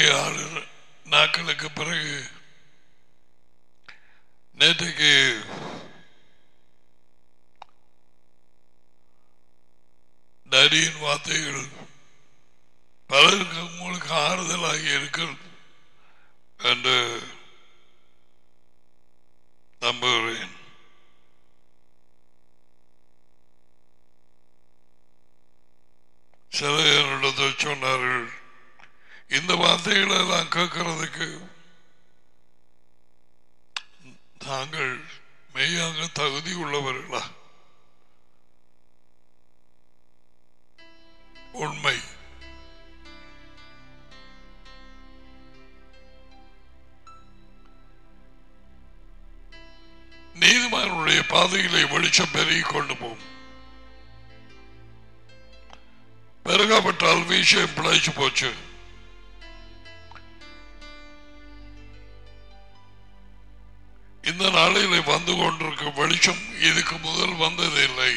ஆறு நாட்களுக்கு பிறகு நேற்றுக்கு டேடியின் வார்த்தைகள் பலருக்கு உங்களுக்கு ஆறுதலாகி இருக்கிறது என்று நம்புகிறேன் சில என்னிடத்தில் சொன்னார்கள் இந்த வார்த்தைகளை எல்லாம் கேட்கறதுக்கு தாங்கள் மெய்யாக தகுதி உள்ளவர்களா உண்மை நீதிமானுடைய பாதையிலே வெளிச்சம் பெருகிக் கொண்டு போகும் பெருகாப்பட்டால் விஷயம் பிழைச்சு போச்சு இந்த நாளிலே வந்து கொண்டிருக்கும் வெளிச்சம் இதுக்கு முதல் வந்ததில்லை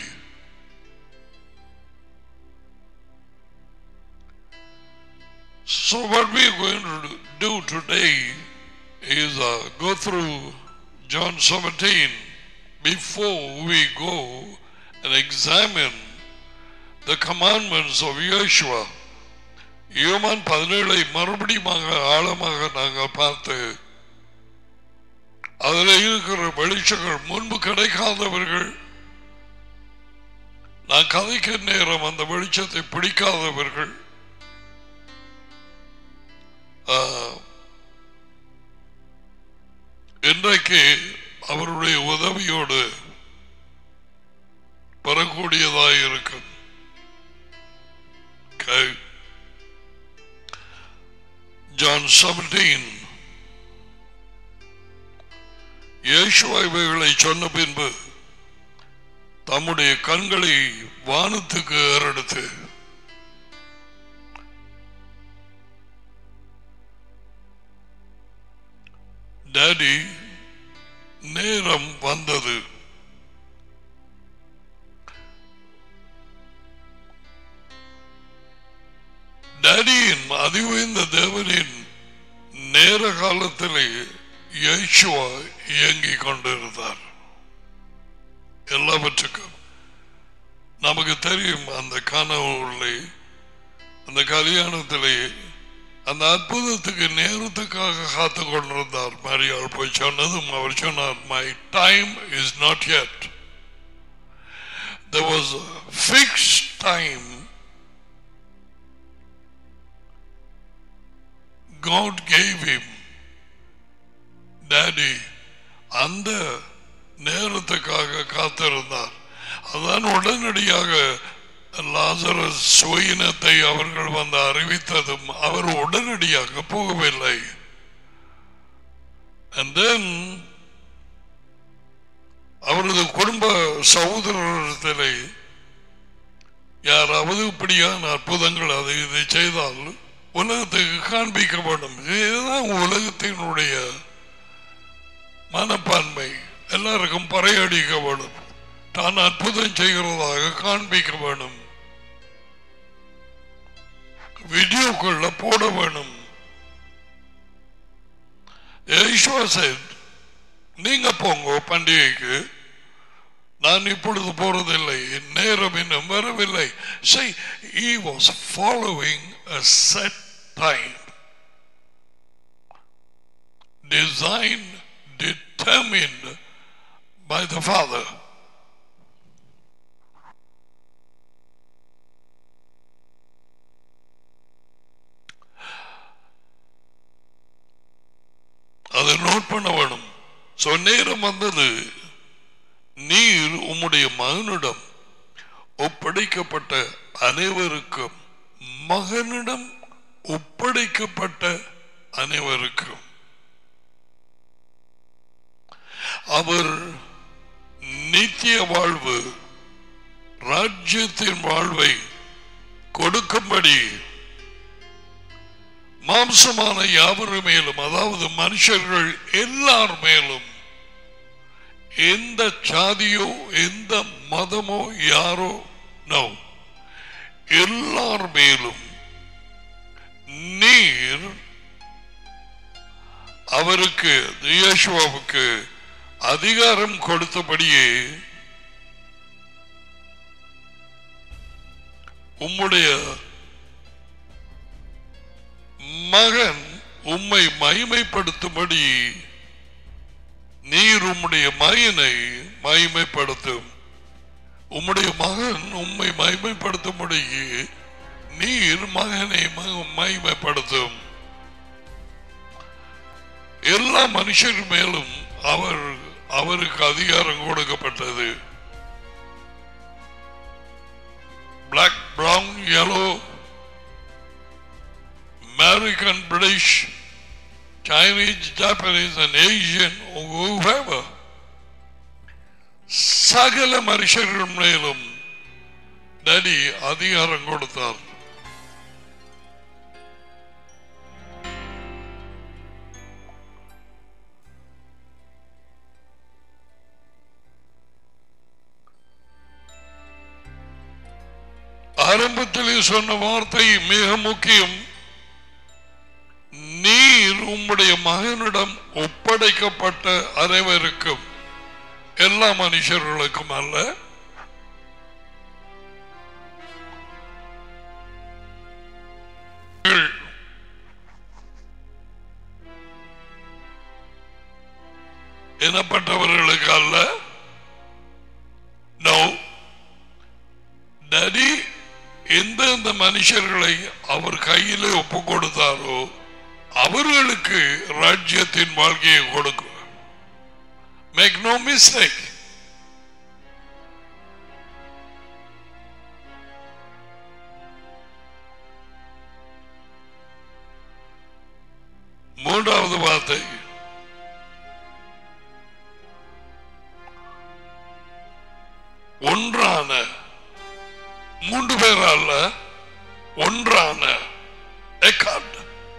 So what we are going to do today is uh, go through John 17 before we go and examine the commandments of Yeshua. யோமான் பதினேழை மறுபடியும் ஆழமாக நாங்கள் பார்த்து அதில் இருக்கிற வெளிச்சங்கள் முன்பு கிடைக்காதவர்கள் நான் கதைக்க நேரம் அந்த வெளிச்சத்தை பிடிக்காதவர்கள் ஆ, இன்றைக்கு அவருடைய உதவியோடு பெறக்கூடியதாக இருக்கும் Okay. John 17 இயேசுவா இவைகளை சொன்ன பின்பு தம்முடைய கண்களை வானத்துக்கு ஏறெடுத்து டாடி நேரம் வந்தது டாடியின் அதிவுயர்ந்த தேவனின் நேர காலத்திலே இயேசுவா இயங்கிக் கொண்டிருந்தார் எல்லாவற்றுக்கும் நமக்கு தெரியும் அந்த கனவுகளை அந்த கல்யாணத்திலே அந்த அற்புதத்துக்கு நேரத்துக்காக காத்து கொண்டிருந்தார் மரியாள் போய் சொன்னதும் அவர் சொன்னார் my time is not yet there was a fixed time God gave him daddy அந்த நேரத்துக்காக காத்திருந்தார் அதான் உடனடியாக லாசரஸ் சுயினத்தை அவர்கள் வந்து அறிவித்ததும் அவர் உடனடியாக போகவில்லை and then அவரது குடும்ப சகோதரத்திலே யாராவது இப்படியான அற்புதங்கள் அதை இதை செய்தால் உலகத்துக்கு காண்பிக்க வேண்டும் இதுதான் உலகத்தினுடைய மனப்பான்மை எல்லாருக்கும் பறையடிக்க வேண்டும் தான் அற்புதம் செய்கிறதாக காண்பிக்க வேண்டும் வீடியோக்குள்ள போட வேணும் யேசுவா said, நீங்க போங்க பண்டிகைக்கு நான் இப்பொழுது போறதில்லை என் நேரம் இன்னும் வரவில்லை say he was following a set time designed determined by the father அதை நோட் பண்ண வேணும் So, நேரம் வந்தது நீர் உம்முடைய மகனிடம் ஒப்படைக்கப்பட்ட அனைவருக்கும் மகனிடம் ஒப்படைக்கப்பட்ட அனைவருக்கும் அவர் நித்திய வாழ்வு ராஜ்யத்தின் வாழ்வை கொடுக்கும்படி மாம்சமான யாவர் மேலும் அதாவது மனுஷர்கள் எல்லார் மேலும் எந்த சாதியோ எந்த மதமோ யாரோ நோ எல்லார் மேலும் நீர் அவருக்கு இயேசுவாவுக்கு அதிகாரம் கொடுத்தபடியே உம்முடைய மகன் உம்மை மகிமைப்படுத்தும்படி நீர் உம்முடைய மகனை மகிமைப்படுத்தும் உம்முடைய மகன் உம்மை மகிமைப்படுத்தும்படி நீர் மகனை ம- மகிமைப்படுத்தும் எல்லா மனுஷர் மேலும் அவர் அவருக்கு அதிகாரம் கொடுக்கப்பட்டது black brown yellow American, British, Chinese, Japanese, and Asian, whoever. சகல மனுஷர்கள் மேலும் நடி அதிகாரம் கொடுத்தார் ஆரம்பத்திலே சொன்ன வார்த்தை மிக முக்கியம் நீர் உம்முடைய மகனிடம் ஒப்படைக்கப்பட்ட அனைவருக்கும் எல்லா மனுஷர்களுக்கும் அல்ல எனப்பட்டவர்களுக்கு அல்ல நோ நடி எந்தெந்த மனுஷர்களை அவர் கையிலே ஒப்பு கொடுத்தாரோ அவர்களுக்கு ராஜ்யத்தின் வாழ்க்கையை கொடுக்கும் மேக் நோ மிஸ்டேக் மூன்றாவது வார்த்தை ஒன்றான மூன்று பேர் அல்ல ஒன்றான எக்கார்ட்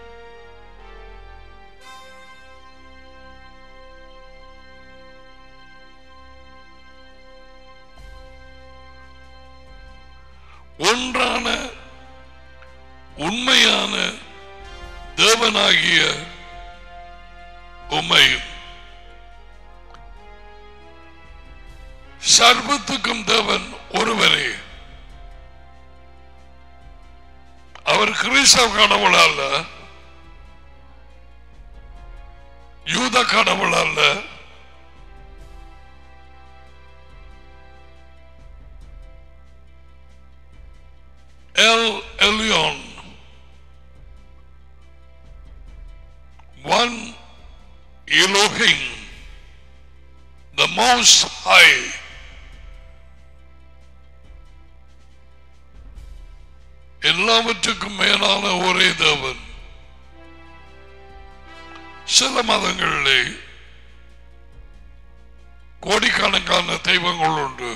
ஒன்றான உண்மையான தேவனாகிய உண்மையும் சர்வத்துக்கும் தேவன் ஒருவரே அவர் கிறிஸ்தவ கடவுள் அல்ல யூத கடவுள் அல்ல El Elyon one Elohim the most high எல்லாவற்றுக்கும் மேலான ஒரே தேவன் சில மதங்களிலே கோடிக்கணக்கான தெய்வங்கள் உண்டு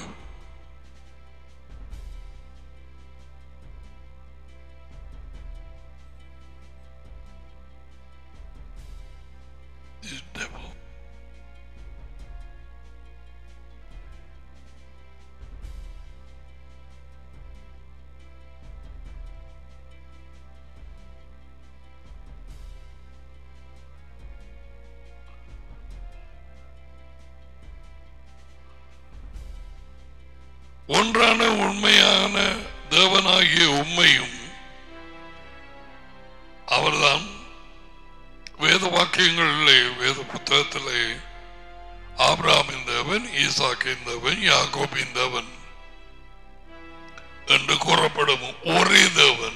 This devil. ஒன்றான உண்மையான தேவனாகிய உண்மையும் அவர்தான் வேத வாக்கியங்களிலே வேத புத்தகத்திலே ஆபிராமின் தேவன் ஈசாக்கின் தேவன் யாக்கோபின் தேவன் என்று கூறப்படும் ஒரே தேவன்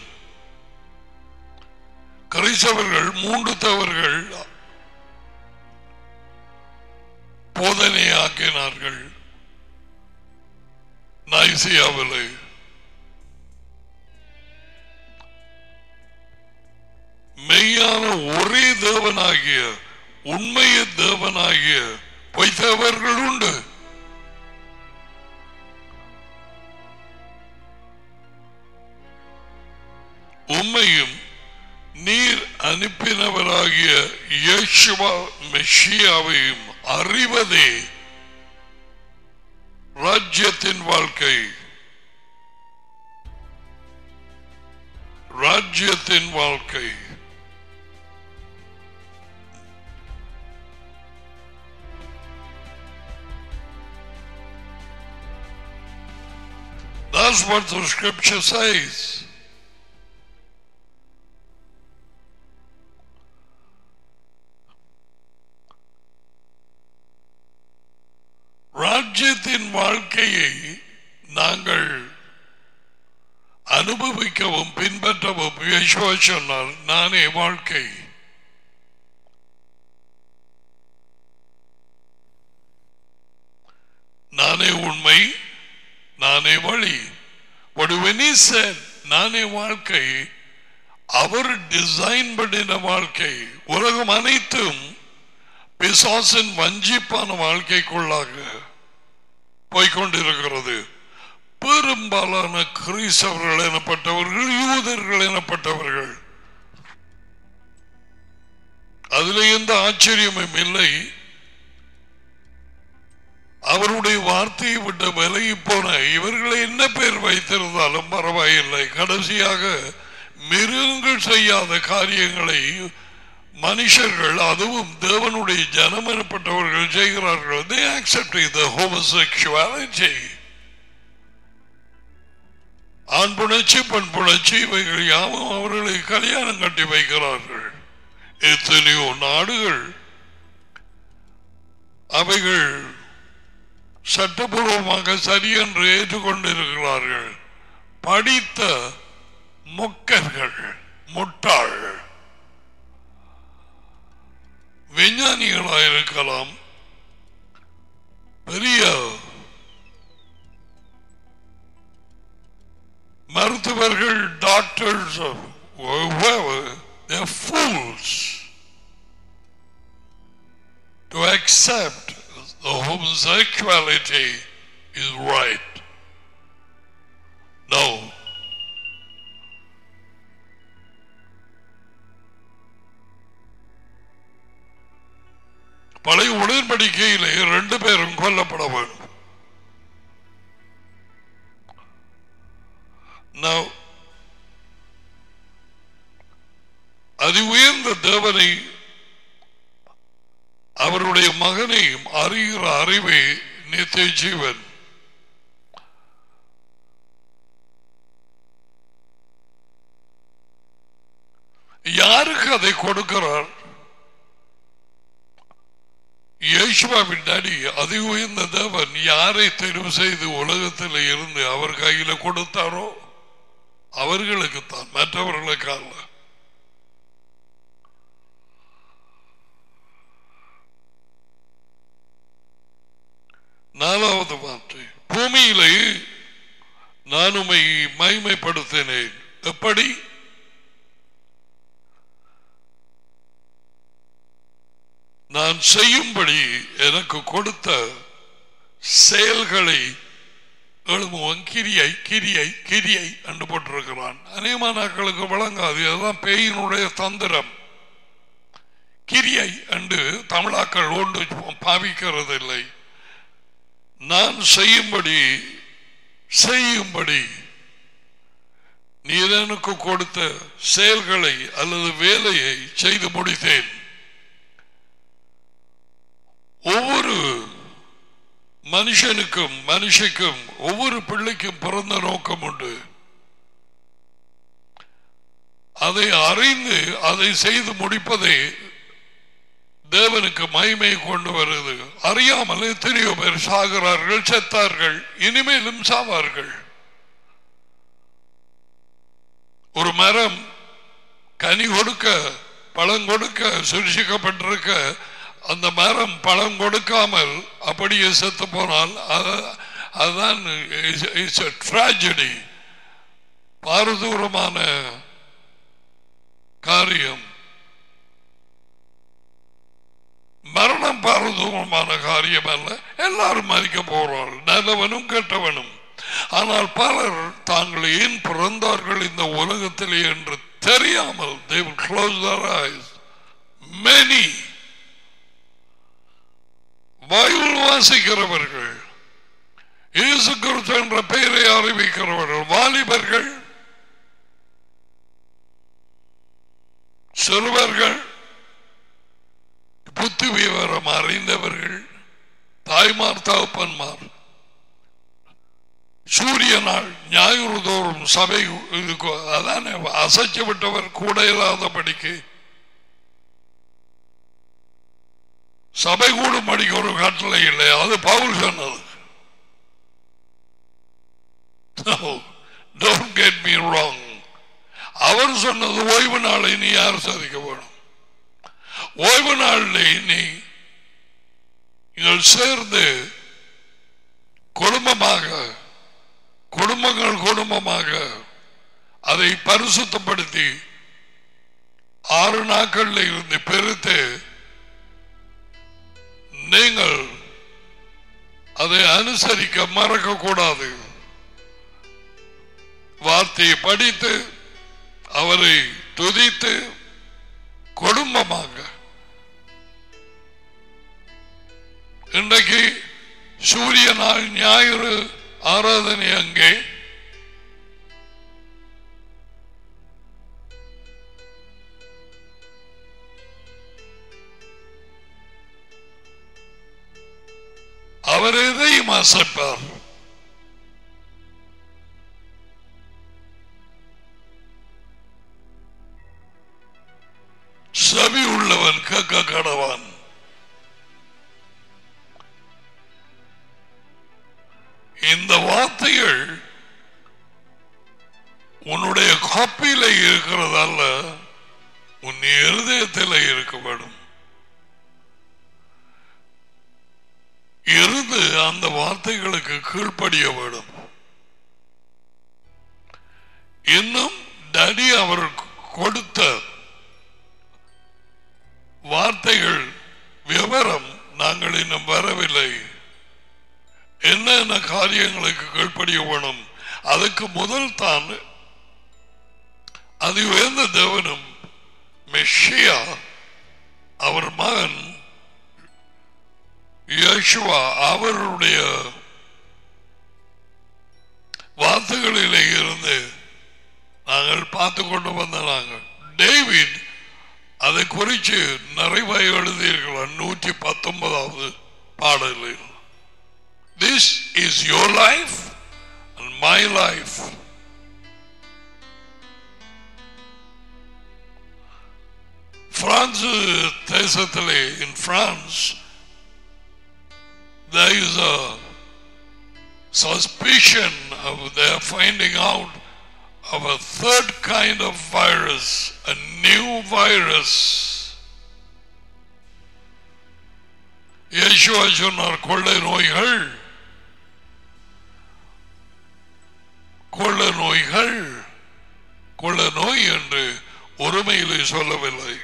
கிறிஸ்தவர்கள் மூன்று தேவர்கள் போதனையாக்கினார்கள் நைசியாவிலே மெய்யான ஒரே தேவனாகிய உண்மைய தேவனாகிய பொய்த்தவர்கள் உண்டு உண்மையும் நீர் அனுப்பினவராகிய இயேசுவா மெஷியாவையும் அறிவதே ராஜ்யத்தின் வாழ்க்கை ராஜ்யத்தின் வாழ்க்கை That's what the scripture says. ராஜ்யத்தின் வாழ்க்கையை நாங்கள் அனுபவிக்கவும் பின்பற்றவும் யேசுவா சொன்னார் நானே வாழ்க்கை நானே உண்மை நானே வழி What when he said நானே வாழ்க்கை அவர் டிசைன் பண்ணின வாழ்க்கை உலகம் அனைத்தும் பிசாசின் வஞ்சிப்பான வாழ்க்கைக்குள்ளாக போய்கொண்டிருக்கிறது பெரும்பாலான கிறிஸ்தவர்கள் எனப்பட்டவர்கள் யூதர்கள் எனப்பட்டவர்கள் அதில் எந்த ஆச்சரியமும் இல்லை அவருடைய வார்த்தையை விட்டு விலகி போன இவர்களை என்ன பேர் வைத்திருந்தாலும் பரவாயில்லை கடைசியாக மிருகங்கள் செய்யாத காரியங்களை மனுஷர்கள் அதுவும் தேவனுடைய ஜனம் எனப்பட்டவர்கள் செய்கிறார்கள் they accept the homosexuality ஆண் புணர்ச்சி பெண் புணர்ச்சி இவைகள் யாவும் அவர்களை கல்யாணம் கட்டி வைக்கிறார்கள் எத்தனையோ நாடுகள் அவைகள் சட்டபூர்வமாக சரியென்று ஏற்றுக்கொண்டிருக்கிறார்கள் படித்த மொக்கர்கள் முட்டாள் விஞ்ஞானிகளாக இருக்கலாம் பெரிய மருத்துவர்கள் doctors fools to accept the homosexuality is right. No. பழைய உடன்படிக்கையிலே ரெண்டு பேரும் கொல்லப்பட வேண்டும் Now, அதி உயர்ந்த தேவனை அவருடைய மகனையும் அறிகிற அறிவே நித்திய ஜீவன் யாருக்கு அதை கொடுக்கிறார் இயேசுவாவின் அடி அதி உயர்ந்த தேவன் யாரை தெரிவு செய்து உலகத்தில் இருந்து அவர் கையில கொடுத்தாரோ அவர்களுக்குத்தான் மற்றவர்களுக்கு அல்ல நாலாவது வார்த்தை பூமியிலே நான் உமை மகிமைப்படுத்தினேன் எப்படி நான் செய்யும்படி எனக்கு கொடுத்த செயல்களை எழுமுவன் கிரியை கிரியை கிரியை என்று போட்டிருக்கிறான் அநேகமானாக்களுக்கு வழங்காது அதுதான் பேயினுடைய தந்திரம் கிரியை என்று தமிழாக்கள் ஒன்று பாவிக்கிறதில்லை நான் செய்யும்படி செய்யும்படி நீர் எனக்கு கொடுத்த செயல்களை அல்லது வேலையை செய்து முடித்தேன் ஒவ்வொரு மனுஷனுக்கும் மனுஷிக்கும் ஒவ்வொரு பிள்ளைக்கும் பிறந்த நோக்கம் உண்டு அதை அறிந்து அதை செய்து முடிப்பதே தேவனுக்கு மகிமை கொண்டு வருது அறியாமல் எத்தனையோ பேர் சாகிறார்கள் செத்தார்கள் இனிமேலும் சாவார்கள் ஒரு மரம் கனி கொடுக்க பழம் கொடுக்க சுரிசிக்கப்பட்டிருக்க அந்த மரம் பழம் கொடுக்காமல் அப்படியே செத்து போனால் அதுதான் ட்ராஜடி பாரதூரமான காரியம் மரணம் பாரதூரமான காரியம் அல்ல எல்லாரும் மறிக்க போறார்கள் நல்லவனும் கெட்டவனும் ஆனால் பலர் தாங்கள் ஏன் பிறந்தார்கள் இந்த உலகத்திலே என்று தெரியாமல் they will close their eyes many Bible வாசிக்கிறவர்கள் இயேசு கிறிஸ்து என்ற பெயரை அறிவிக்கிறவர்கள் வாலிபர்கள் சிறுவர்கள் புத்தி விவரம் அறிந்தவர்கள் தாய்மார் தகப்பன்மார் சூரிய நாள் ஞாயிறு தோறும் சபை இதுக்கு அதானே அசைச்சு விட்டவர் கூட இல்லாதபடிக்கு சபை கூடும்படிக்கு ஒரு கட்டளை இல்லை அது பவுல் சொன்னது No, don't get me wrong. அவர் சொன்னது ஓய்வு நாளை நீ யார் சாதிக்க வேணும் ஓய்வு நாளில் நீ நீங்கள் சேர்ந்து குடும்பமாக குடும்பங்கள் குடும்பமாக அதை பரிசுத்தப்படுத்தி ஆறு நாட்கள்ல இருந்து பெருத்து நீங்கள் அதை அனுசரிக்க மறக்க கூடாது வார்த்தையை படித்து அவரை துதித்து குடும்பமாக இன்றைக்கு சூரிய நாள் ஞாயிறு ஆராதனை அங்கே அவர் எதையும் அசைப்பார் செவி உள்ளவன் கேட்க கடவான் இந்த வார்த்தைகள் உன்னுடைய காப்பியில இருக்கிறதல்ல உன் இருதயத்தில் இருக்க வேண்டும் இருந்து அந்த வார்த்தைகளுக்கு கீழ்ப்படிய வேண்டும் இன்னும் டடி அவர் கொடுத்த வார்த்தைகள் விவரம் நாங்கள் இன்னும் வரவில்லை என்னென்ன காரியங்களுக்கு கீழ்ப்படிய வேணும் அதுக்கு முதல் தான் அது உயர்ந்த தேவனும் மெஷியா அவர் மகன் யேசுவா அவருடைய வார்த்தைகளிலே இருந்து நாங்கள் பார்த்து கொண்டு வந்த நாங்கள் டேவிட் அதை குறித்து நிறைவாய் எழுதியிருக்கலாம் நூற்றி பத்தொன்பதாவது பாடலில் this is your life and my life France தேசத்திலே in France there is a suspicion of their finding out of a third kind of virus, a new virus. இயேசுவா சொன்னார் கொள்ளை நோய்கள் கொள்ள நோய்கள் கொள்ள நோய் என்று ஒருமையிலே சொல்லவில்லை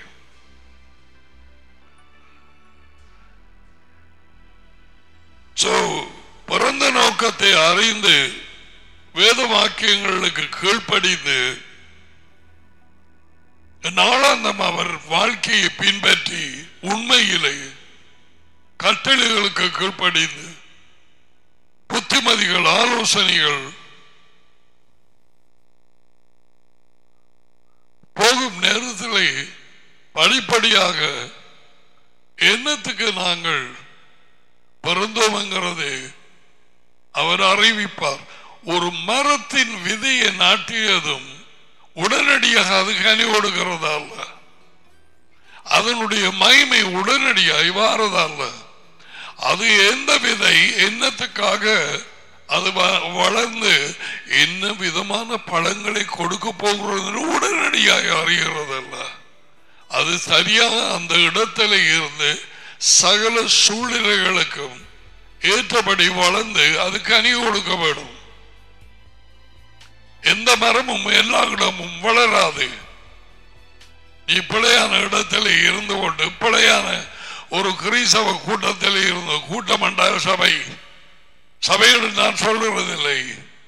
So, பிறந்த நோக்கத்தை அறிந்து வேத வாக்கியங்களுக்கு கீழ்ப்படிந்து நாளாந்தம் அவர் வாழ்க்கையை பின்பற்றி உண்மையிலே கட்டளைகளுக்கு கீழ்ப்படிந்து புத்திமதிகள் ஆலோசனைகள் போகும் நேரத்திலே படிப்படியாக என்னத்துக்கு நாங்கள் பிறந்தோம்ங்கிறது அவர் அறிவிப்பார் ஒரு மரத்தின் விதையை நாட்டியதும் உடனடியாக அது கனி கொடுக்கிறதல்ல அதனுடைய மகிமை உடனடியாய் வாரதல்ல அது எந்த விதை என்னத்துக்காக அது வ- வளர்ந்து என்ன விதமான பழங்களை கொடுக்க போகிறது உடனடியாக அறிகிறதல்ல அது சரியாக அந்த இடத்துல இருந்து சகல சூழ்நிலைகளுக்கும் ஏற்றபடி வளர்ந்து அது கனி கொடுக்க வேண்டும் எந்த மரமும் எல்லா இடமும் வளராது நீ பிழையான இடத்துல இருந்து கொண்டு பிழையான ஒரு கிறிஸ்தவ கூட்டத்தில் இருந்து கூட்டம் என்ற சபை சபையோடு நான் சொல்லுவதில்லை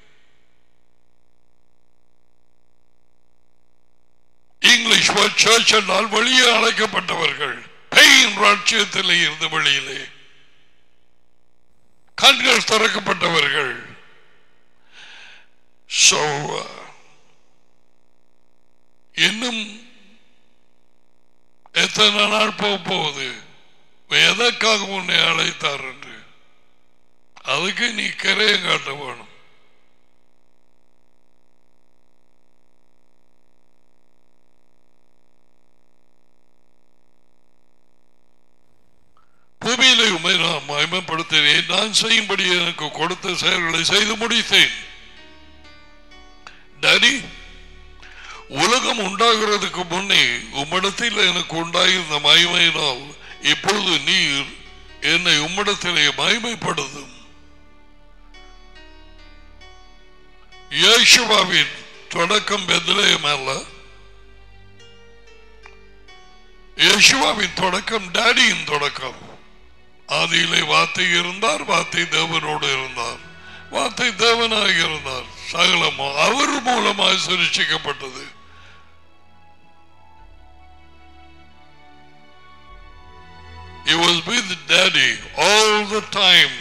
இங்கிலீஷ் சர்ச் என்றால் வெளியே அழைக்கப்பட்டவர்கள் பெயின் ராட்சியத்தில் இருந்து வெளியிலே கண்கள் திறக்கப்பட்டவர்கள் So, uh, இன்னும் எத்தனை நாள் போக போகுது எதற்காக உன்னை அழைத்தார் என்று அதுக்கு நீ கரையை காட்ட வேணும் பூமியிலே உண்மை நான் மயமப்படுத்தினேன் நான் செய்யும்படி எனக்கு கொடுத்த செயல்களை செய்து முடித்தேன் டாடி உலகம் உண்டாகிறதுக்கு முன்னே உம்மிடத்தில் எனக்கு உண்டாயிருந்த மகிமையினால் இப்பொழுது நீர் என்னை உம்மிடத்திலே மகிமைப்படுத்தும் இயேசுவாவின் தொடக்கம் பெத்லேயம் அல்ல இயேசுவாவின் தொடக்கம் டாடியின் தொடக்கம் ஆதியிலே வார்த்தை இருந்தார் வார்த்தை தேவனோடு இருந்தார் வார்த்தை தேவனாக இருந்தார் சகலமோ அவர் மூலமாக சிருஷ்டிக்கப்பட்டது He was with daddy all the time.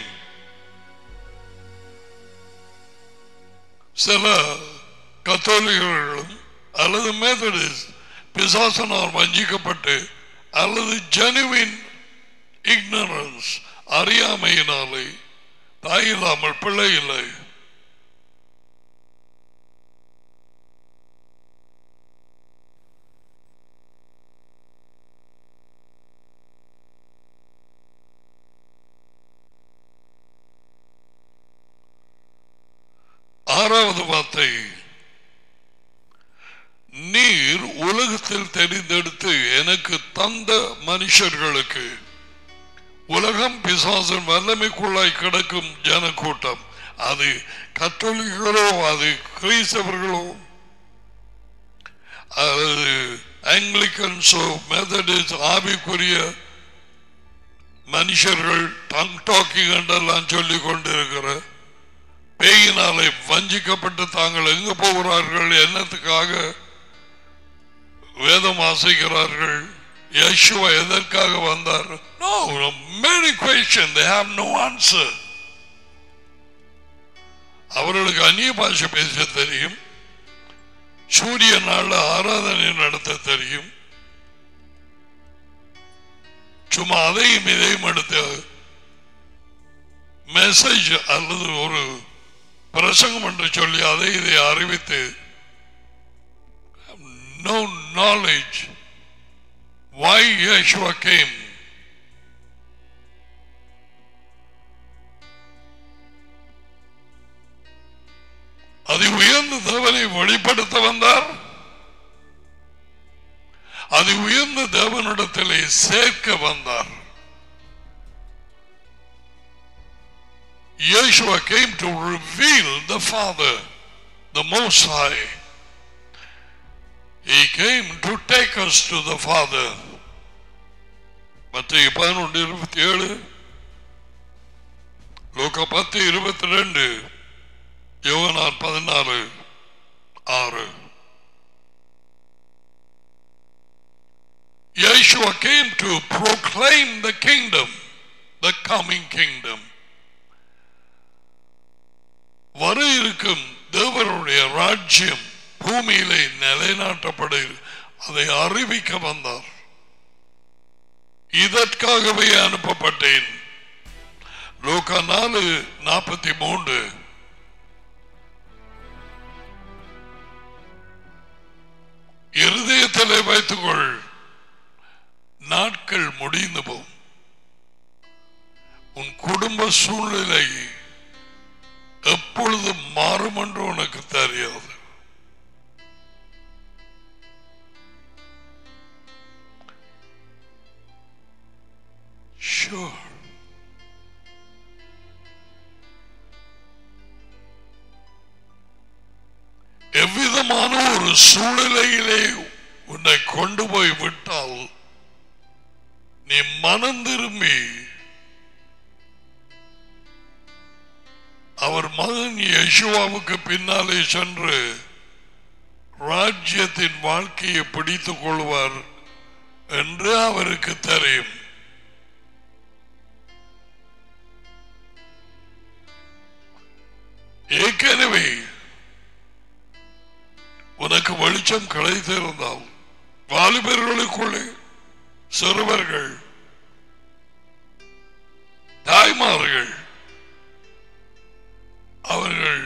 சில கத்தோலிகர்களும் அல்லது மெத்தடிஸ்ட் பிசாசனால் வஞ்சிக்கப்பட்டு அல்லது ஜெனுவின் இக்னரன்ஸ் அறியாமையினாலே தாயில்லாமல் பிள்ளை இல்லை ஆறாவது வார்த்தை நீர் உலகத்தில் தெரிந்தெடுத்து எனக்கு தந்த மனுஷர்களுக்கு உலகம் பிசாசன் வல்லமைக்குள்ளாய் கிடக்கும் ஜனக்கூட்டம் அது கத்தோலிகளோ அது கிறிஸ்தவர்களோ அது ஆங்கிலிக்கன்ஸோ மெத்தடிஸ்ட் ஆவிக்குரிய மனுஷர்கள் டங் டாக்கிங் என்றெல்லாம் சொல்லிக் கொண்டிருக்கிற பேயினாலே வஞ்சிக்கப்பட்டு தாங்கள் எங்கு போகிறார்கள் என்னத்துக்காக வேதம் வாசிக்கிறார்கள் யேசுவா எதற்காக வந்தார் no many question they have no answer அவர்களுக்கு அந்நிய பாஷை பேச தெரியும் சூரிய நாள்ல ஆராதனை நடத்த தெரியும் சும்மா அதையும் இதையும் எடுத்து மெசேஜ் அல்லது ஒரு பிரசங்கம் என்று சொல்லி அதை இதை அறிவித்து no knowledge why Yeshua came. அது உயர்ந்த தேவனை வெளிப்படுத்த வந்தார் அது உயர்ந்த தேவனிடத்திலே சேர்க்க வந்தார் Yeshua came to reveal the Father, the Most High. He came to take us to the Father. மத்திய பதினொன்று இருபத்தி ஏழு லோக பத்து இருபத்தி ரெண்டு யோகனார் பதினாறு ஆறு Yeshua came to proclaim the kingdom, the coming kingdom. வர இருக்கும் தேவருடைய ராஜ்யம் பூமியிலே நிலைநாட்டப்பட அதை அறிவிக்க வந்தார் இதற்காகவே அனுப்பப்பட்டேன் லோகா நாலு நாற்பத்தி மூன்று இருதயத்திலே வைத்துக்கொள் நாட்கள் முடிந்து போம் உன் குடும்ப சூழ்நிலை எப்பொழுது மாறும் என்று உனக்கு தெரியாது Sure. எவ்விதமான ஒரு சூழ்நிலையிலே உன்னை கொண்டு போய் விட்டால் நீ மனம் திரும்பி அவர் மகன் யசுவாவுக்கு பின்னாலே சென்று ராஜ்யத்தின் வாழ்க்கையை பிடித்துக் கொள்வார் என்று அவருக்கு தெரியும் ஏற்கனவே உனக்கு வெளிச்சம் கிடைத்திருந்தால் வாலிபர்களுக்குள்ளே சிறுவர்கள் தாய்மார்கள் அவர்கள்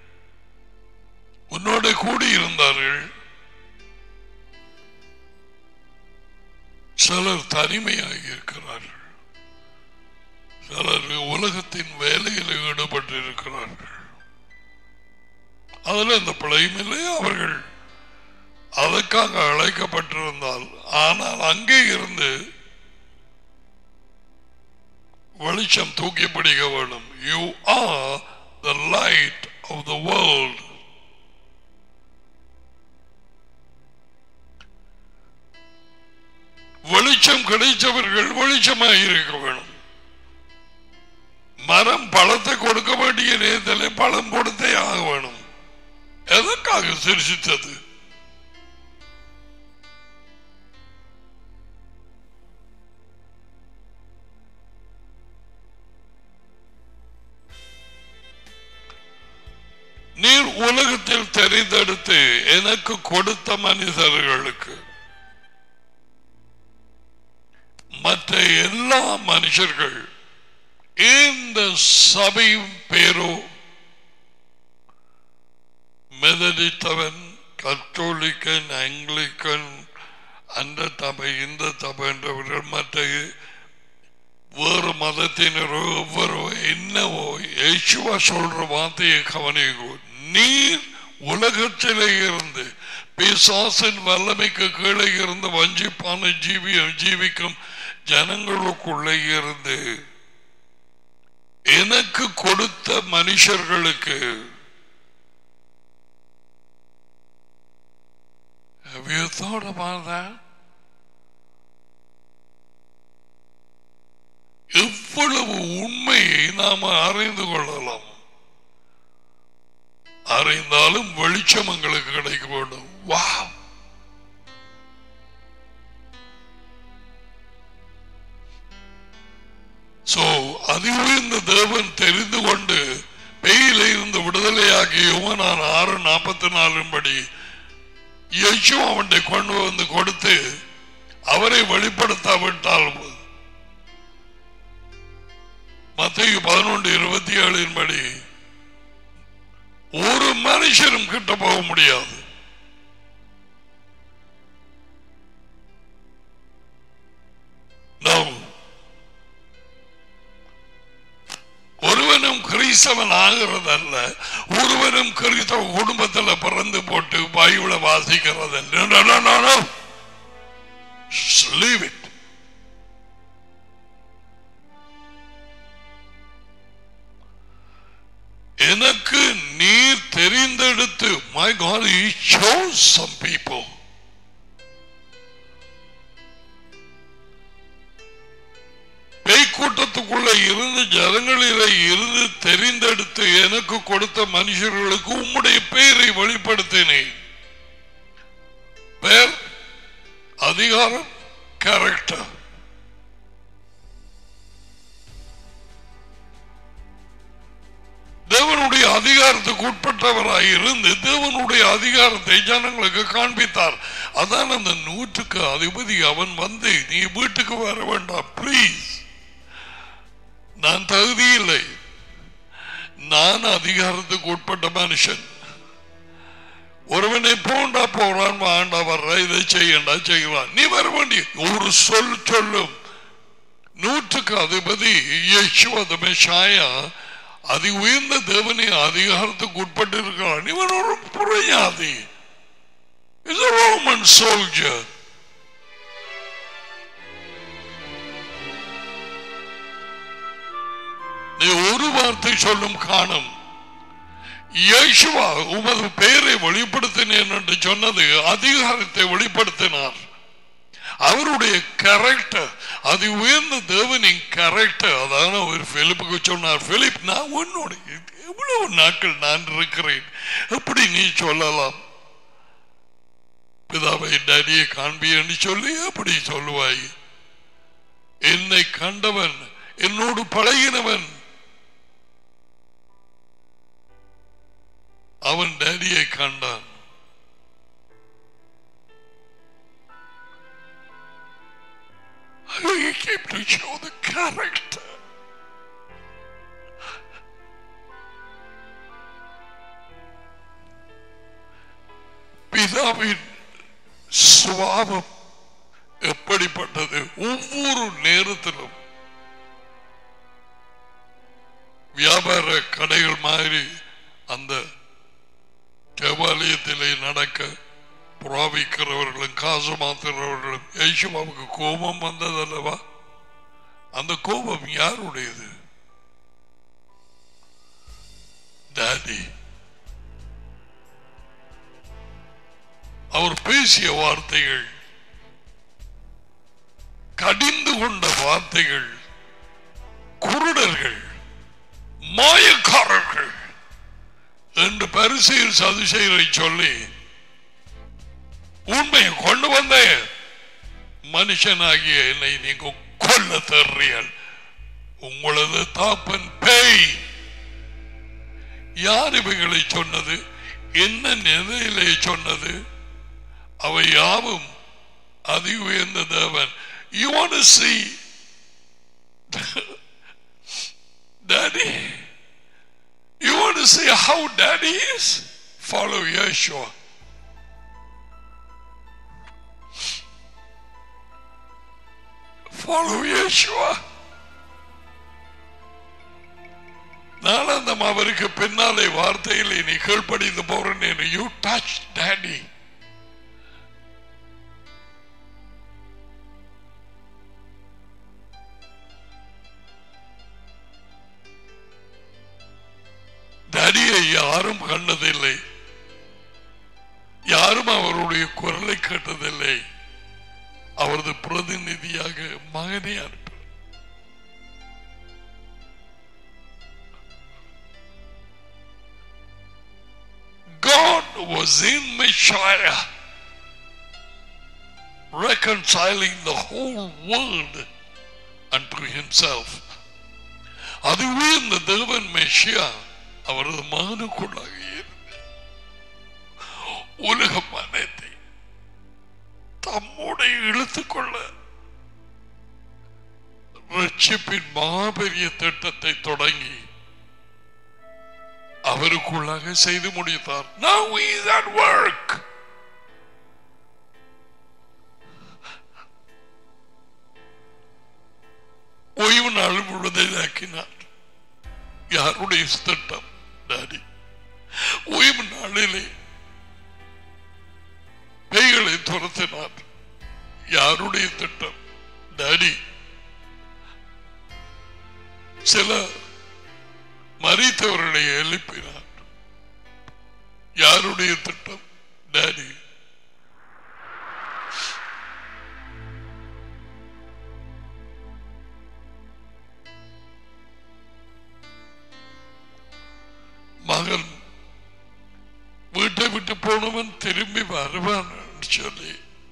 உன்னோட கூடியிருந்தார்கள் சிலர் தனிமையாக இருக்கிறார்கள் சிலர் உலகத்தின் வேலையில் ஈடுபட்டிருக்கிறார்கள் அதில் இந்த பிழையும் இல்லை அவர்கள் அதற்காக அழைக்கப்பட்டிருந்தால் ஆனால் அங்கே இருந்து வெளிச்சம் தூக்கி பிடிக்க வேண்டும் you are the light of the world வெளிச்சம் கிடைச்சவர்கள் வெளிச்சமாக இருக்க வேணும் மரம் பழத்தை கொடுக்க வேண்டிய நேரத்தில் பழம் கொடுத்தே ஆக வேணும் எதற்காக சிரிச்சித்தது நீர் உலகத்தில் தெரிந்தெடுத்து எனக்கு கொடுத்த மனிதர்களுக்கு மற்ற எல்லா மனுஷர்கள் இந்த சபையும் பேரோ மெதடித்தவன் கத்தோலிக்கன் ஆங்கிலிக்கன் அந்த தபை இந்த தபை என்றவர்கள் மற்ற வேறு மதத்தினரோ எவ்வளோ என்னவோ யேசுவா சொல்ற வார்த்தையை கவனிக்கோ நீர் உலகத்திலே இருந்து பிசாசின் வல்லமைக்கு கீழே இருந்து வஞ்சிப்பான ஜீவியம் ஜீவிக்கும் ஜனங்களுக்குள்ளே இருந்து எனக்கு கொடுத்த மனுஷர்களுக்கு Have you thought about that? எவ்வளவு உண்மையை நாம் அறிந்து கொள்ளலாம் அறிந்தாலும் வெளிச்சம் எங்களுக்கு கிடைக்க வேண்டும் வா சோ அதி உயர்ந்த தேவன் தெரிந்து கொண்டு பெயில இருந்து விடுதலையாகியவன் நான் ஆறு நாற்பத்தி நாலின் படி யேசு அவனை கொண்டு வந்து கொடுத்து அவரை வெளிப்படுத்தாவிட்டால் மத்திய பதினொன்று இருபத்தி ஏழின் படி ஒரு மனுஷனும் கிட்ட போக முடியாது Now, ஒருவனும் கிறிஸ்தவன் ஆகிறதல்ல ஒருவனும் கிறிஸ்தவ குடும்பத்தில் பிறந்து போட்டு பைபிளை வாசிக்கிறதல்ல Leave it. எனக்கு நீர் தெரிந்தெடுத்து my God he chose some people பேய்க்கூட்டத்துக்குள்ள இருந்து ஜனங்களிலே இருந்து தெரிந்தெடுத்து எனக்கு கொடுத்த மனுஷர்களுக்கு உம்முடைய பெயரை வெளிப்படுத்தினேன் பெயர் அதிகாரம் கேரக்டர் தேவனுடைய அதிகாரத்துக்கு உட்பட்டவராய் இருந்து தேவனுடைய அதிகாரத்தை ஜனங்களுக்கு காண்பித்தார் அதான் அந்த நூற்றுக்கு அதிபதி அவன் வந்து நீ வீட்டுக்கு வர வேண்டாம் ப்ளீஸ் நான் தகுதி இல்லை நான் அதிகாரத்துக்கு உட்பட்ட மனுஷன் ஒருவனை போண்டா போறான் வாண்டா வர்ற இதை செய்யண்டா செய்யலாம் நீ வர வேண்டிய ஒரு சொல் சொல்லும் நூற்றுக்கு அதிபதி யேசுவத மெஷாயா அதி உயர்ந்த தேவனை அதிகாரத்துக்கு உட்பட்டு இருக்கிறான் இவன் ஒரு புறையாதி இஸ் ரோமன் சோல்ஜர் நீ ஒரு வார்த்தை சொல்லும் காணும் இயேசுவா உமது பெயரை வெளிப்படுத்தினேன் என்று சொன்னது அதிகாரத்தை வெளிப்படுத்தினார் அவருடைய கேரக்டர் அது உயர்ந்த தேவனின் கேரக்டர் அதான ஒரு பிலிப்புக்கு சொன்னார் பிலிப் நான் உன்னோட எவ்வளவு நாட்கள் நான் இருக்கிறேன் எப்படி நீ சொல்லலாம் பிதாவை டேடியை காண்பி என்று சொல்லி எப்படி சொல்லுவாய் என்னை கண்டவன் என்னோடு பழகினவன் அவன் டேடியை கண்டான் He came to show the character. பிதாவின் சுவாபம் எப்படிப்பட்டது ஒவ்வொரு நேரத்திலும் வியாபார கடைகள் மாதிரி அந்த தேவாலயத்திலே நடக்க புறாவிக்கிறவர்களும் காசு மாத்துறவர்களும் யேசுவாவுக்கு கோபம் வந்ததல்லவா அந்த கோபம் யாருடையது டாடி அவர் பேசிய வார்த்தைகள் கடிந்து கொண்ட வார்த்தைகள் குருடர்கள் மாயக்காரர்கள் என்று பரிசெயல் சதுசெயரை சொல்லி உண்மையை கொண்டு வந்த மனுஷனாகிய என்னை நீங்க கொல்ல தர்றீர்கள் உங்களது தாப்பன் பேய் யார் இவைகளை சொன்னது என்ன நிலையிலே சொன்னது அவை யாவும் அதி உயர்ந்த தேவன் you want see daddy you want to see how daddy is follow Yeshua follow Yeshua நாளாந்தம் அவருக்கு பின்னாலே வார்த்தைகளை நீ கீழ்ப்படிந்து போறேன் யூ டச் டேடி டேடியை யாரும் கண்டதில்லை யாரும் அவருடைய குரலை கேட்டதில்லை அவரது பிரதிநிதியாக மகனை அனுப்ப God was in Messiah reconciling the whole world unto himself. அதுவே இந்த தேவன் மெஷியா அவரது மகனுக்குள்ளாக இருந்து உலகம் அனைத்தை தம்முடைய இழுத்துக்கொள்ள ரட்சிப்பின் மாபெரிய திட்டத்தை தொடங்கி அவருக்குள்ளாக செய்து முடித்தார் Now he is at work. ஓய்வு நாள் விடுதலாக்கினார் யாருடைய திட்டம் டாடி ஓய்வு நாளிலே பேய்களை துரத்தினார் யாருடைய திட்டம் டாடி சில மறித்தவர்களை எழுப்பினார் யாருடைய திட்டம் டாடி மகன் வீட்டை விட்டு போனவன் திரும்பி வருவான் சொல்லி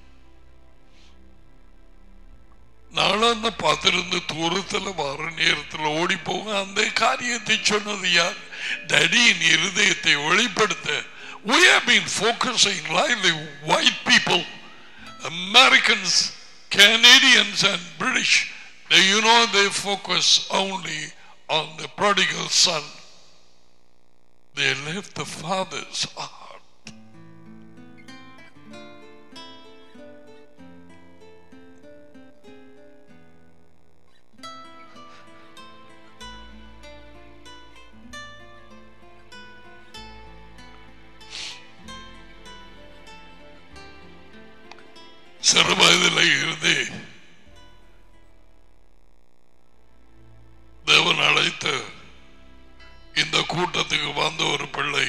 நாளாந்த பார்த்திருந்து தூரத்துல வர நேரத்தில் ஓடி போக அந்த காரியத்தை சொன்னது யார் டடியின் இருதயத்தை வெளிப்படுத்த We have been focusing lively white people, Americans, Canadians and British. They, you know they focus only on the prodigal son. They left the father's heart. சிறு வயதில் இருந்து தேவன் அழைத்த இந்த கூட்டத்துக்கு வந்த ஒரு பிள்ளை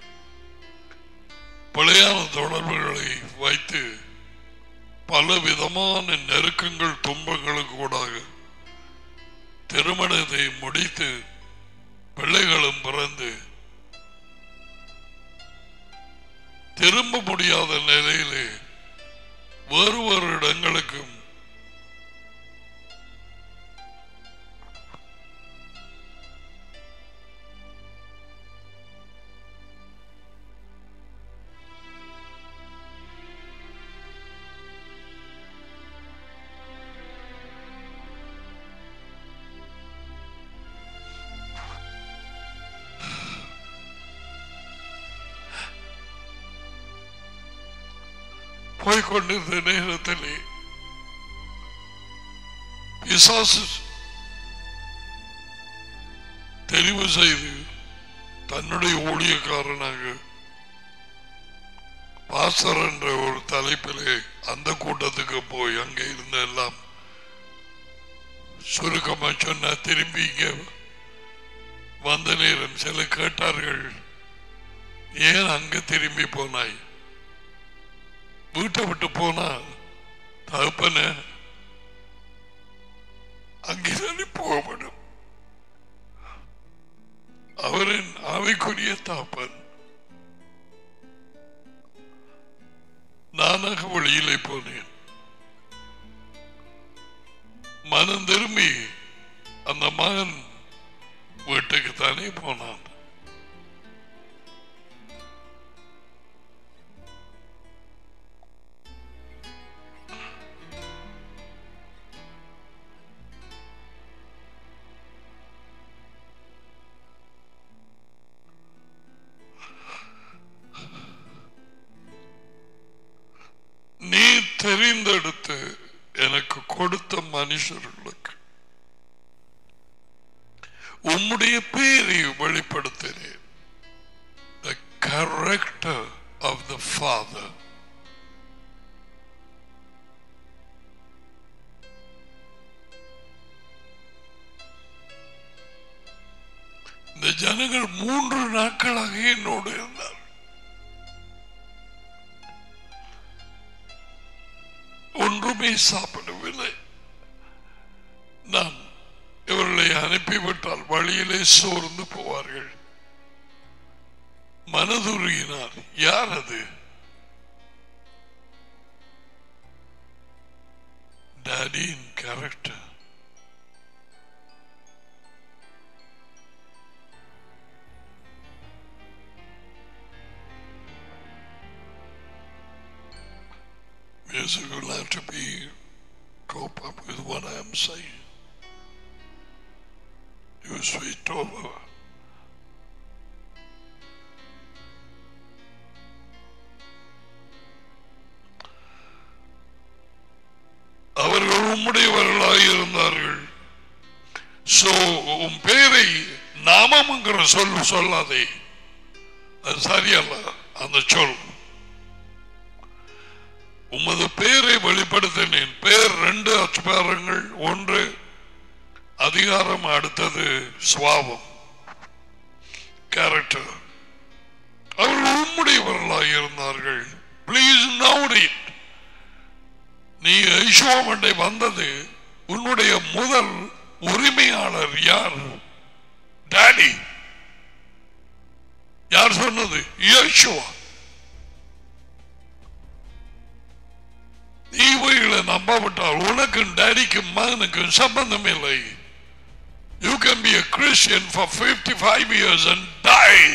பிழையான தொடர்புகளை வைத்து பல விதமான நெருக்கங்கள் துன்பங்களுக்கு கூடாக திருமணத்தை முடித்து பிள்ளைகளும் பிறந்து திரும்ப முடியாத நிலையிலே வேறு வேறு இடங்களுக்கும் போய்கொண்டிருந்த நேரத்திலே பிசாசு தெரிவு செய்து தன்னுடைய ஊழியக்காரனாக பாஸ்டர் என்ற ஒரு தலைப்பிலே அந்த கூட்டத்துக்கு போய் அங்கே இருந்த எல்லாம் சுருக்கமா சொன்னா திரும்பி இங்க வந்த நேரம் சில கேட்டார்கள் ஏன் அங்க திரும்பி போனாய் வீட்டை விட்டு போனா தகப்பன அங்கேதானே போகப்படும் அவரின் ஆவிக்குரிய தாப்பன் நானாக வழியிலே போனேன் மனம் திரும்பி அந்த மகன் வீட்டுக்கு தானே போனான் நீ தெரிந்தெடுத்து எனக்கு கொடுத்த மனுஷர்களுக்கு உம்முடைய பேரை வெளிப்படுத்தினேன் the character of the father இந்த ஜனங்கள் மூன்று நாட்களாக என்னோடு இருந்தார் ஒன்றுமே சாப்பிடவில்லை நான் இவர்களை அனுப்பிவிட்டால் வழியிலே சோர்ந்து போவார்கள் மனதுருகினார் யார் அது டாடியின் character Music will have to be cope up with what I am saying. You switch over. அவர்கள் உம்முடையவர்களாக இருந்தார்கள் சோ உன் பேரை நாமம்ங்கிற சொல் சொல்லாதே அது சரியல்ல அந்த சொல் உமது பெயரை வெளிப்படுத்தினேன் பெயர் ரெண்டு அச்சுபாரங்கள் ஒன்று அதிகாரம் அடுத்தது சுவாபம் கேரக்டர் அவர்கள் உம்முடையவர்களாக இருந்தார்கள் பிளீஸ் நவுட் இட் நீ ஐஷோமண்டை வந்தது உன்னுடைய முதல் உரிமையாளர் யார் டாடி யார் சொன்னது யேசுவா நீ இவைகளை நம்பாவிட்டால் உனக்கும் டேடிக்கும் மகனுக்கும் சம்பந்தம் இல்லை you can be a Christian for 55 years and die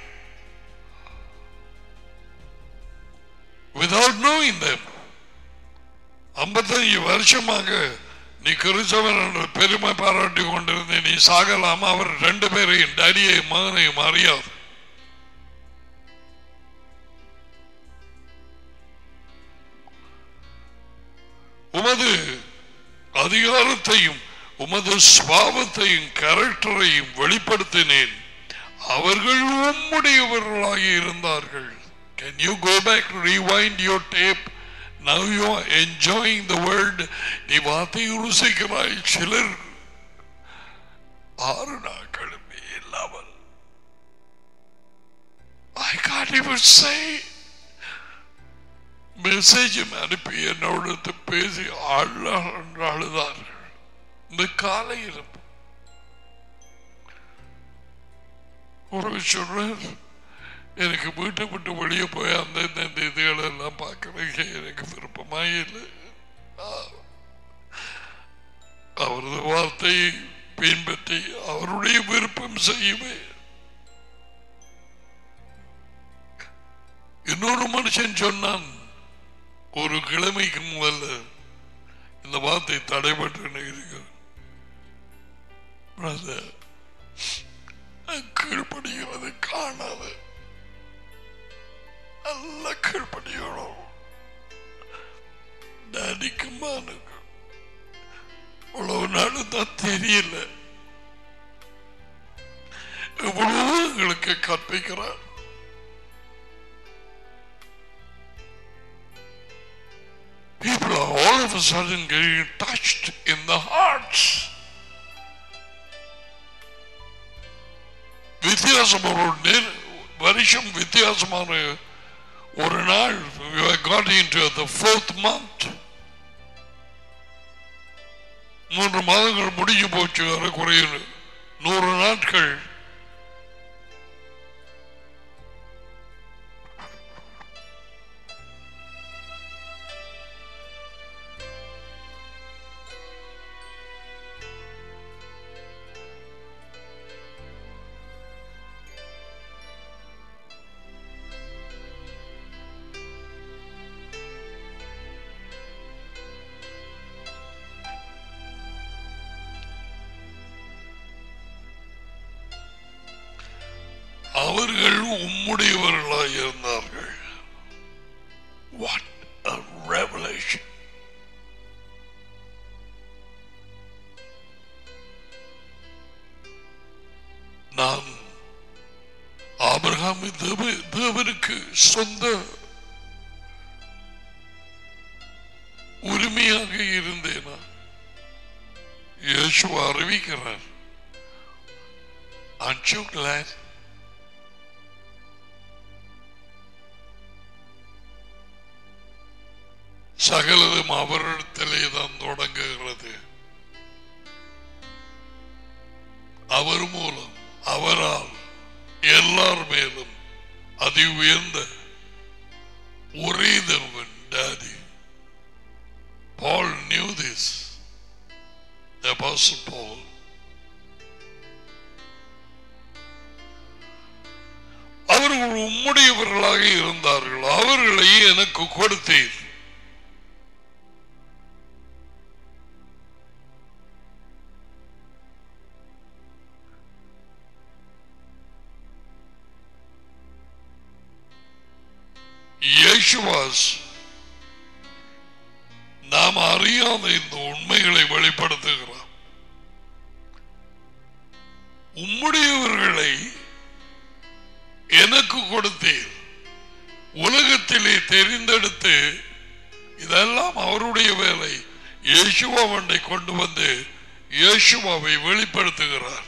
without knowing them. ஐம்பத்தஞ்சு வருஷமாக நீ கிறிஸ்தவன் என்று பெருமை பாராட்டி கொண்டிருந்த நீ சாகலாம் அவர் ரெண்டு பேரையும் டேடியையும் மகனையும் அறியாது உமது அதிகாரத்தையும் உமது சுவாபத்தையும் கேரக்டரையும் வெளிப்படுத்தினேன் அவர்கள் உம்முடையவர்களாக இருந்தார்கள் Can you go back, rewind your tape? Now you are enjoying the word. நீ வார்த்தையை ருசிக்கிறாய் சிலர் ஆறு நாட்களுமே இல்லாமல் I can't even say மெசேஜும் அனுப்பி என்னோட பேசி ஆள் அழுதார்கள் இந்த காலையில் ஒரு சொல்றார் எனக்கு வீட்டை விட்டு வெளியே போய் அந்த இந்த இந்த இதுகளை எல்லாம் பார்க்கறதுக்கு எனக்கு விருப்பமா இல்லை ஆ- அவரது வார்த்தையை பின்பற்றி அவருடைய விருப்பம் செய்யுமே இன்னொரு மனுஷன் சொன்னான் ஒரு கிழமைக்கு முதல்ல இந்த வார்த்தை தடைபட்டு இருக்கு Brother, கீழ்படுகிறது காணாது நல்ல கீழ்படியணும் டேடிக்கும் மானுக்கு இவ்வளவு நாள் தான் தெரியல எவ்வளவு எங்களுக்கு கற்பிக்கிறார் People are all of a sudden getting touched in the hearts. வித்தியாசம் ஒரு நே- வருஷம் வித்தியாசமான ஒரு நாள் we have got into the fourth month மூன்று மாதங்கள் முடிஞ்சு போச்சு குறைய நூறு நாட்கள் அவர்கள் உம்முடையவர்களாய் இருந்தார்கள் What a revelation. நான் ஆபிரகாம் தேவ தேவனுக்கு சொந்த உரிமையாக இருந்தேனா இயேசு அறிவிக்கிறார் Aren't you glad? சகலதும் அவரிடத்திலே தான் தொடங்குகிறது அவர் மூலம் அவரால் எல்லார் மேலும் அதி உயர்ந்த ஒரே தேவன் daddy Paul new this Apostle Paul அவர்கள் உம்முடையவர்களாக இருந்தார்கள் அவர்களை எனக்கு கொடுத்தீர் இயேசுவாஸ் நாம் அறியாத இந்த உண்மைகளை வெளிப்படுத்துகிறார் உம்முடையவர்களை எனக்கு கொடுத்தீர் உலகத்திலே தெரிந்தெடுத்து இதெல்லாம் அவருடைய வேலை இயேசுவாவண்டை கொண்டு வந்து இயேசுவாவை வெளிப்படுத்துகிறார்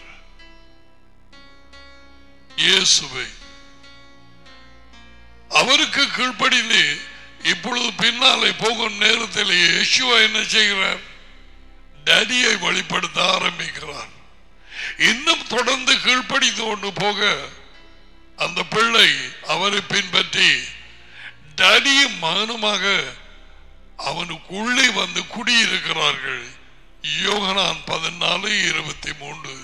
இயேசுவை அவருக்கு கீழ்ப்படிந்து இப்பொழுது பின்னாலே போகும் நேரத்தில் இயேசுவா என்ன செய்கிறார் டேடியை வெளிப்படுத்த ஆரம்பிக்கிறார் இன்னும் தொடர்ந்து கீழ்ப்படிந்து கொண்டு போக அந்த பிள்ளை அவரை பின்பற்றி டேடியும் மகனுமாக அவனுக்குள்ளே வந்து குடியிருக்கிறார்கள் யோகனான் பதினாலு இருபத்தி மூன்று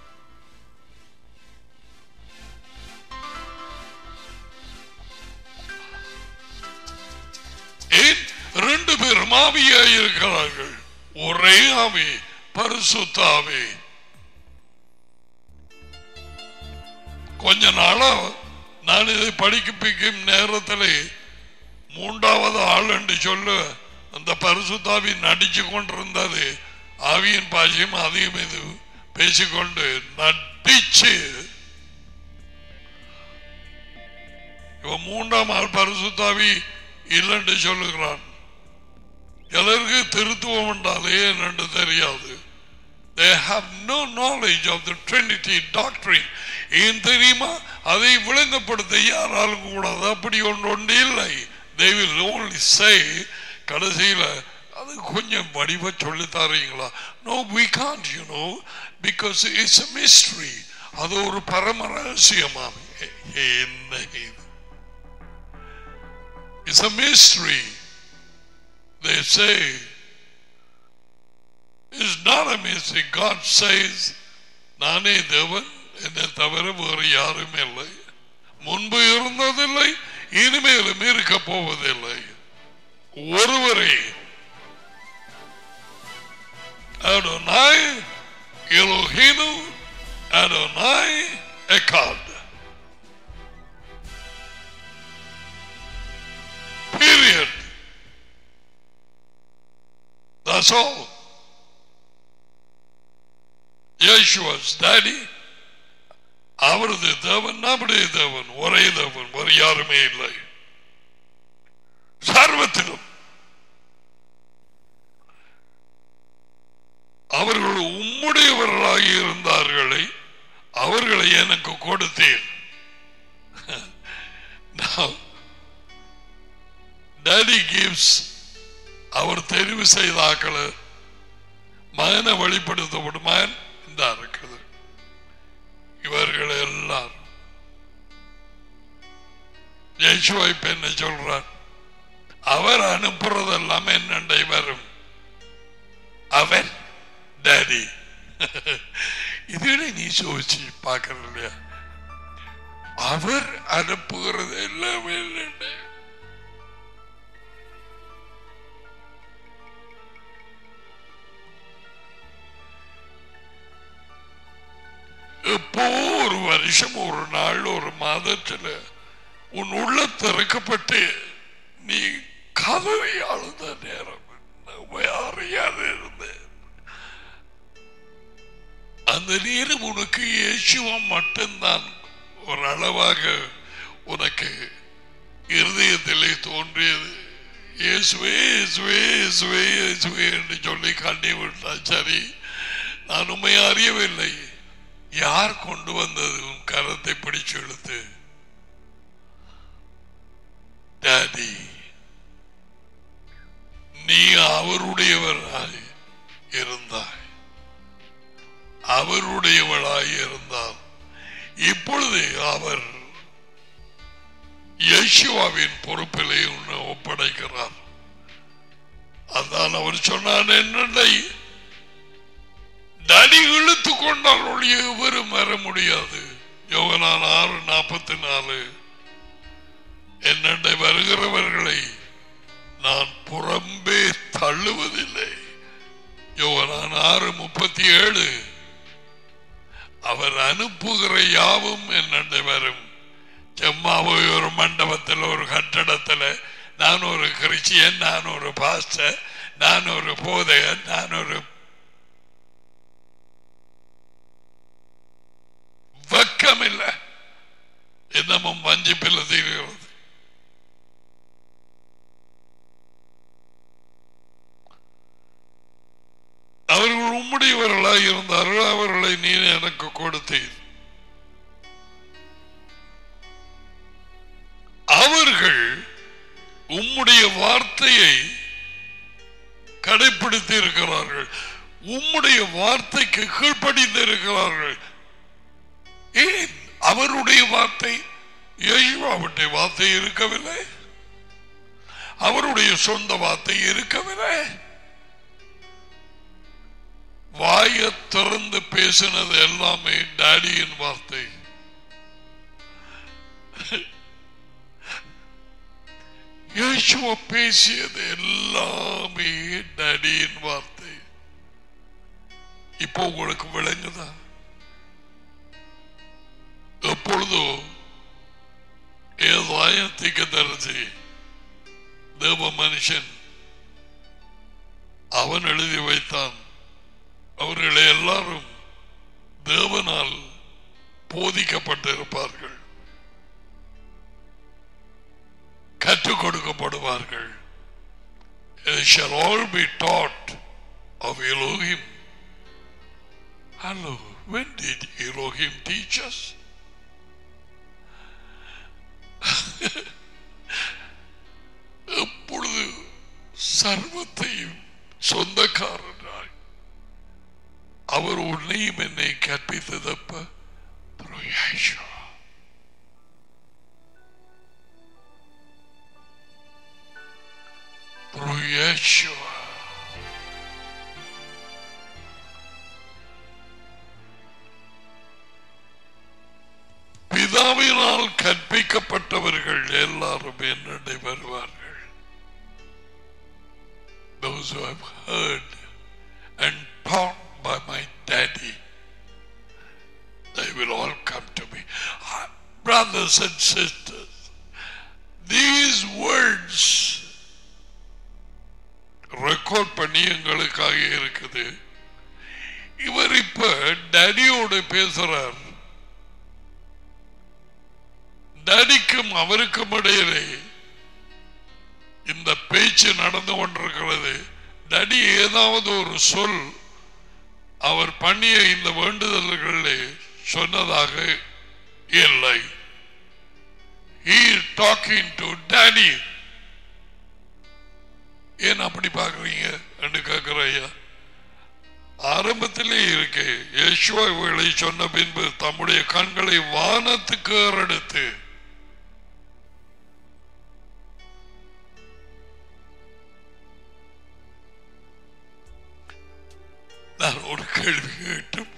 ஏன் ரெண்டு பேரும் ஆவியாய் இருக்கிறார்கள் ஒரே ஆவி பரிசுத்த ஆவி கொஞ்ச நாளா நான் இதை படிப்பிக்கும் நேரத்தில் மூன்றாவது ஆள் என்று சொல்ல அந்த பரிசுத்தாவி நடிச்சு கொண்டிருந்தது ஆவியின் பாஷையும் அதிகம் இது பேசிக்கொண்டு நடிச்சு இவன் மூன்றாம் ஆள் பரிசுத்தாவி இல்லைன்னு சொல்லுகிறான் எதற்கு திருத்துவம் என்றாலே என்னென்று தெரியாது They have no knowledge of the Trinity doctrine. ஏன் தெரியுமா அதை விளங்கப்படுத்த யாராலும் கூடாது அப்படி ஒன்று ஒன்று இல்லை they will only say கடைசியில் அது கொஞ்சம் வடிவ சொல்லி தரீங்களா no we can't you know because it's a mystery அது ஒரு பரம ரகசியமாம் என்ன இது It's a mystery. They say it's not a mystery. God says, நானே தேவன் என்னை தவிர வேறு யாரும் இல்லை முன்பு இருந்ததில்லை இனிமேலும் இருக்க போவதில்லை ஒருவரே Adonai, Elohim, Adonai, Echad. Period. That's all. Yeshua's daddy, அவரது தேவன் நம்முடைய தேவன் ஒரே தேவன் வேறு யாருமே இல்லை சர்வத்திலும் அவர்கள் உம்முடையவர்களாக இருந்தார்களே அவர்களை எனக்கு கொடுத்தேன் Now, Daddy gives அவர் தெரிவு செய்த ஆக்களை மகனை வெளிப்படுத்தப்படும் மகன் இந்த இருக்குது இவர்கள் எல்லாரும் யேசுவை இப்ப என்ன சொல்றார் அவர் அனுப்புறதெல்லாம் என்னண்டை வரும் அவர் டாடி இதுகளை நீ சோதிச்சு பார்க்கற இல்லையா அவர் அனுப்புகிறது எல்லாமே என்னண்டை எப்போ ஒரு வருஷம் ஒரு நாள் ஒரு மாதத்துல உன் உள்ள திறக்கப்பட்டு நீ கதவை அழுத நேரம் நம்ம அறியாது இருந்தேன் அந்த நேரம் உனக்கு இயேசுவம் மட்டும்தான் ஒரு அளவாக உனக்கு இருதயத்திலே தோன்றியது இயேசுவே இயேசுவே இயேசுவே இயேசுவே என்று சொல்லி கண்ணி விட்டான் சரி நான் உண்மை அறியவில்லை யார் கொண்டு வந்தது உன் கரத்தை பிடிச்சு இழுத்து டாடி நீ அவருடையவராய் இருந்தாய் அவருடையவளாய் இருந்தால் இப்பொழுது அவர் யேசுவாவின் பொறுப்பிலே உன்னை ஒப்படைக்கிறார் அதான் அவர் சொன்னான் என்னை தடி இழுத்து கொண்டால் ஒழிய எவரும் வர முடியாது யோகனான் ஆறு நாற்பத்தி நாலு என்னண்டை வருகிறவர்களை நான் புறம்பே தள்ளுவதில்லை யோகனான் ஆறு முப்பத்தி ஏழு அவர் அனுப்புகிற யாவும் என்னண்டை வரும் செம்மாவை ஒரு மண்டபத்தில் ஒரு கட்டடத்தில் நான் ஒரு கிறிஸ்டியன் நான் ஒரு பாஸ்டர் நான் ஒரு போதையன் நான் ஒரு வெக்கம் இல்லை இன்னமும் வஞ்சிப்பில் தீர்கிறது அவர்கள் உம்முடையவர்களாக இருந்தார்கள் அவர்களை நீ எனக்கு கொடுத்தீர் அவர்கள் உம்முடைய வார்த்தையை கடைபிடித்து இருக்கிறார்கள் உம்முடைய வார்த்தைக்கு கீழ்ப்படிந்து இருக்கிறார்கள் ஏன் அவருடைய வார்த்தை யேசுவாவுடைய வார்த்தை இருக்கவில்லை அவருடைய சொந்த வார்த்தை இருக்கவில்லை வாய திறந்து பேசினது எல்லாமே டாடியின் வார்த்தை யேசுவ பேசியது எல்லாமே டாடியின் வார்த்தை இப்போ உங்களுக்கு விளங்குதா எப்பொழுதோ ஏதாய திக்கத்தரசி தேவ மனுஷன் அவன் எழுதி வைத்தான் அவர்களை எல்லாரும் தேவனால் போதிக்கப்பட்டிருப்பார்கள் கற்றுக் கொடுக்கப்படுவார்கள் They shall all be taught of Elohim. Hello, when did Elohim teach us? எப்பொழுது சர்வத்தையும் சொந்தக்காரனாய் அவர் உன்னையும் என்னை கற்பித்ததப்ப through Yeshua. Through Yeshua. பிதாவினால் கற்பிக்கப்பட்டவர்கள் எல்லாரும் என்னடை வருவார்கள் Those who have heard and taught by my daddy, they will all come to me. Ah, Brothers and sisters, these words record பண்ணி எங்களுக்காக இருக்குது இவர் இப்ப டேடியோட பேசுறார் டேடிக்கும் அவருக்கும் இடையிலே இந்த பேச்சு நடந்து கொண்டிருக்கிறது டடி ஏதாவது ஒரு சொல் அவர் பண்ணிய இந்த வேண்டுதல்களே சொன்னதாக இல்லை he is talking to daddy ஏன் அப்படி பாக்குறீங்க என்று கேட்கிற ஐயா ஆரம்பத்திலே இருக்கு யேசுவா இவர்களை சொன்ன பின்பு தம்முடைய கண்களை வானத்துக்கு ஏறெடுத்து நான் ஒரு கேள்வி கேட்டும்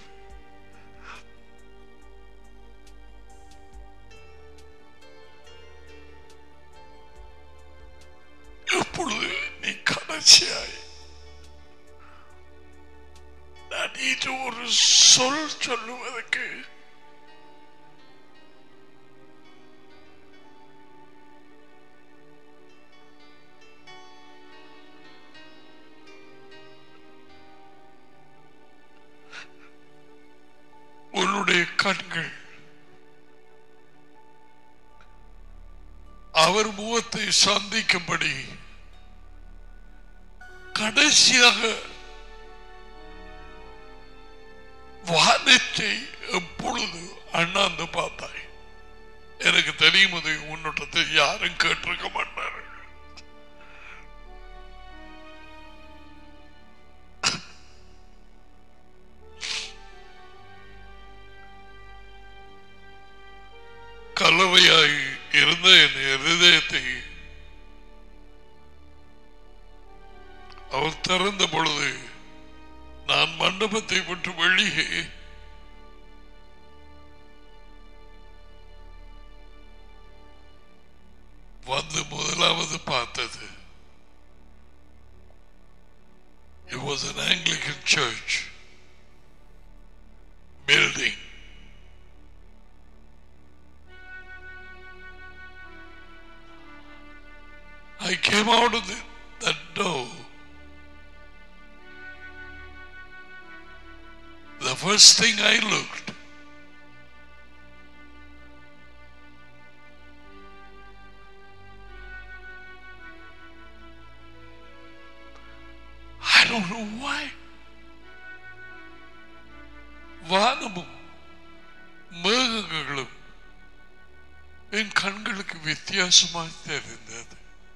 எப்பொழுது நீ கடைசியாய் நான் இது ஒரு சொல் சொல்லுவதற்கு உன்னுடைய கண்கள் அவர் முகத்தை சந்திக்கும்படி கடைசியாக வானத்தை எப்பொழுது அண்ணாந்து பார்த்தாய் எனக்கு தெரியும் அது உன்னிடத்தை யாரும் கேட்டிருக்க மாட்டார்கள் கலவையாய் இருந்த என் இருதயத்தை அவர் திறந்த பொழுது நான் மண்டபத்தை விட்டு வெளியே வந்து முதலாவது பார்த்தது It was an Anglican church building. I came out of the, that door. The first thing I looked, I don't know why. வானமும் மேகங்களும் என் கண்களுக்கு வித்தியாசமாய் தெரிந்தது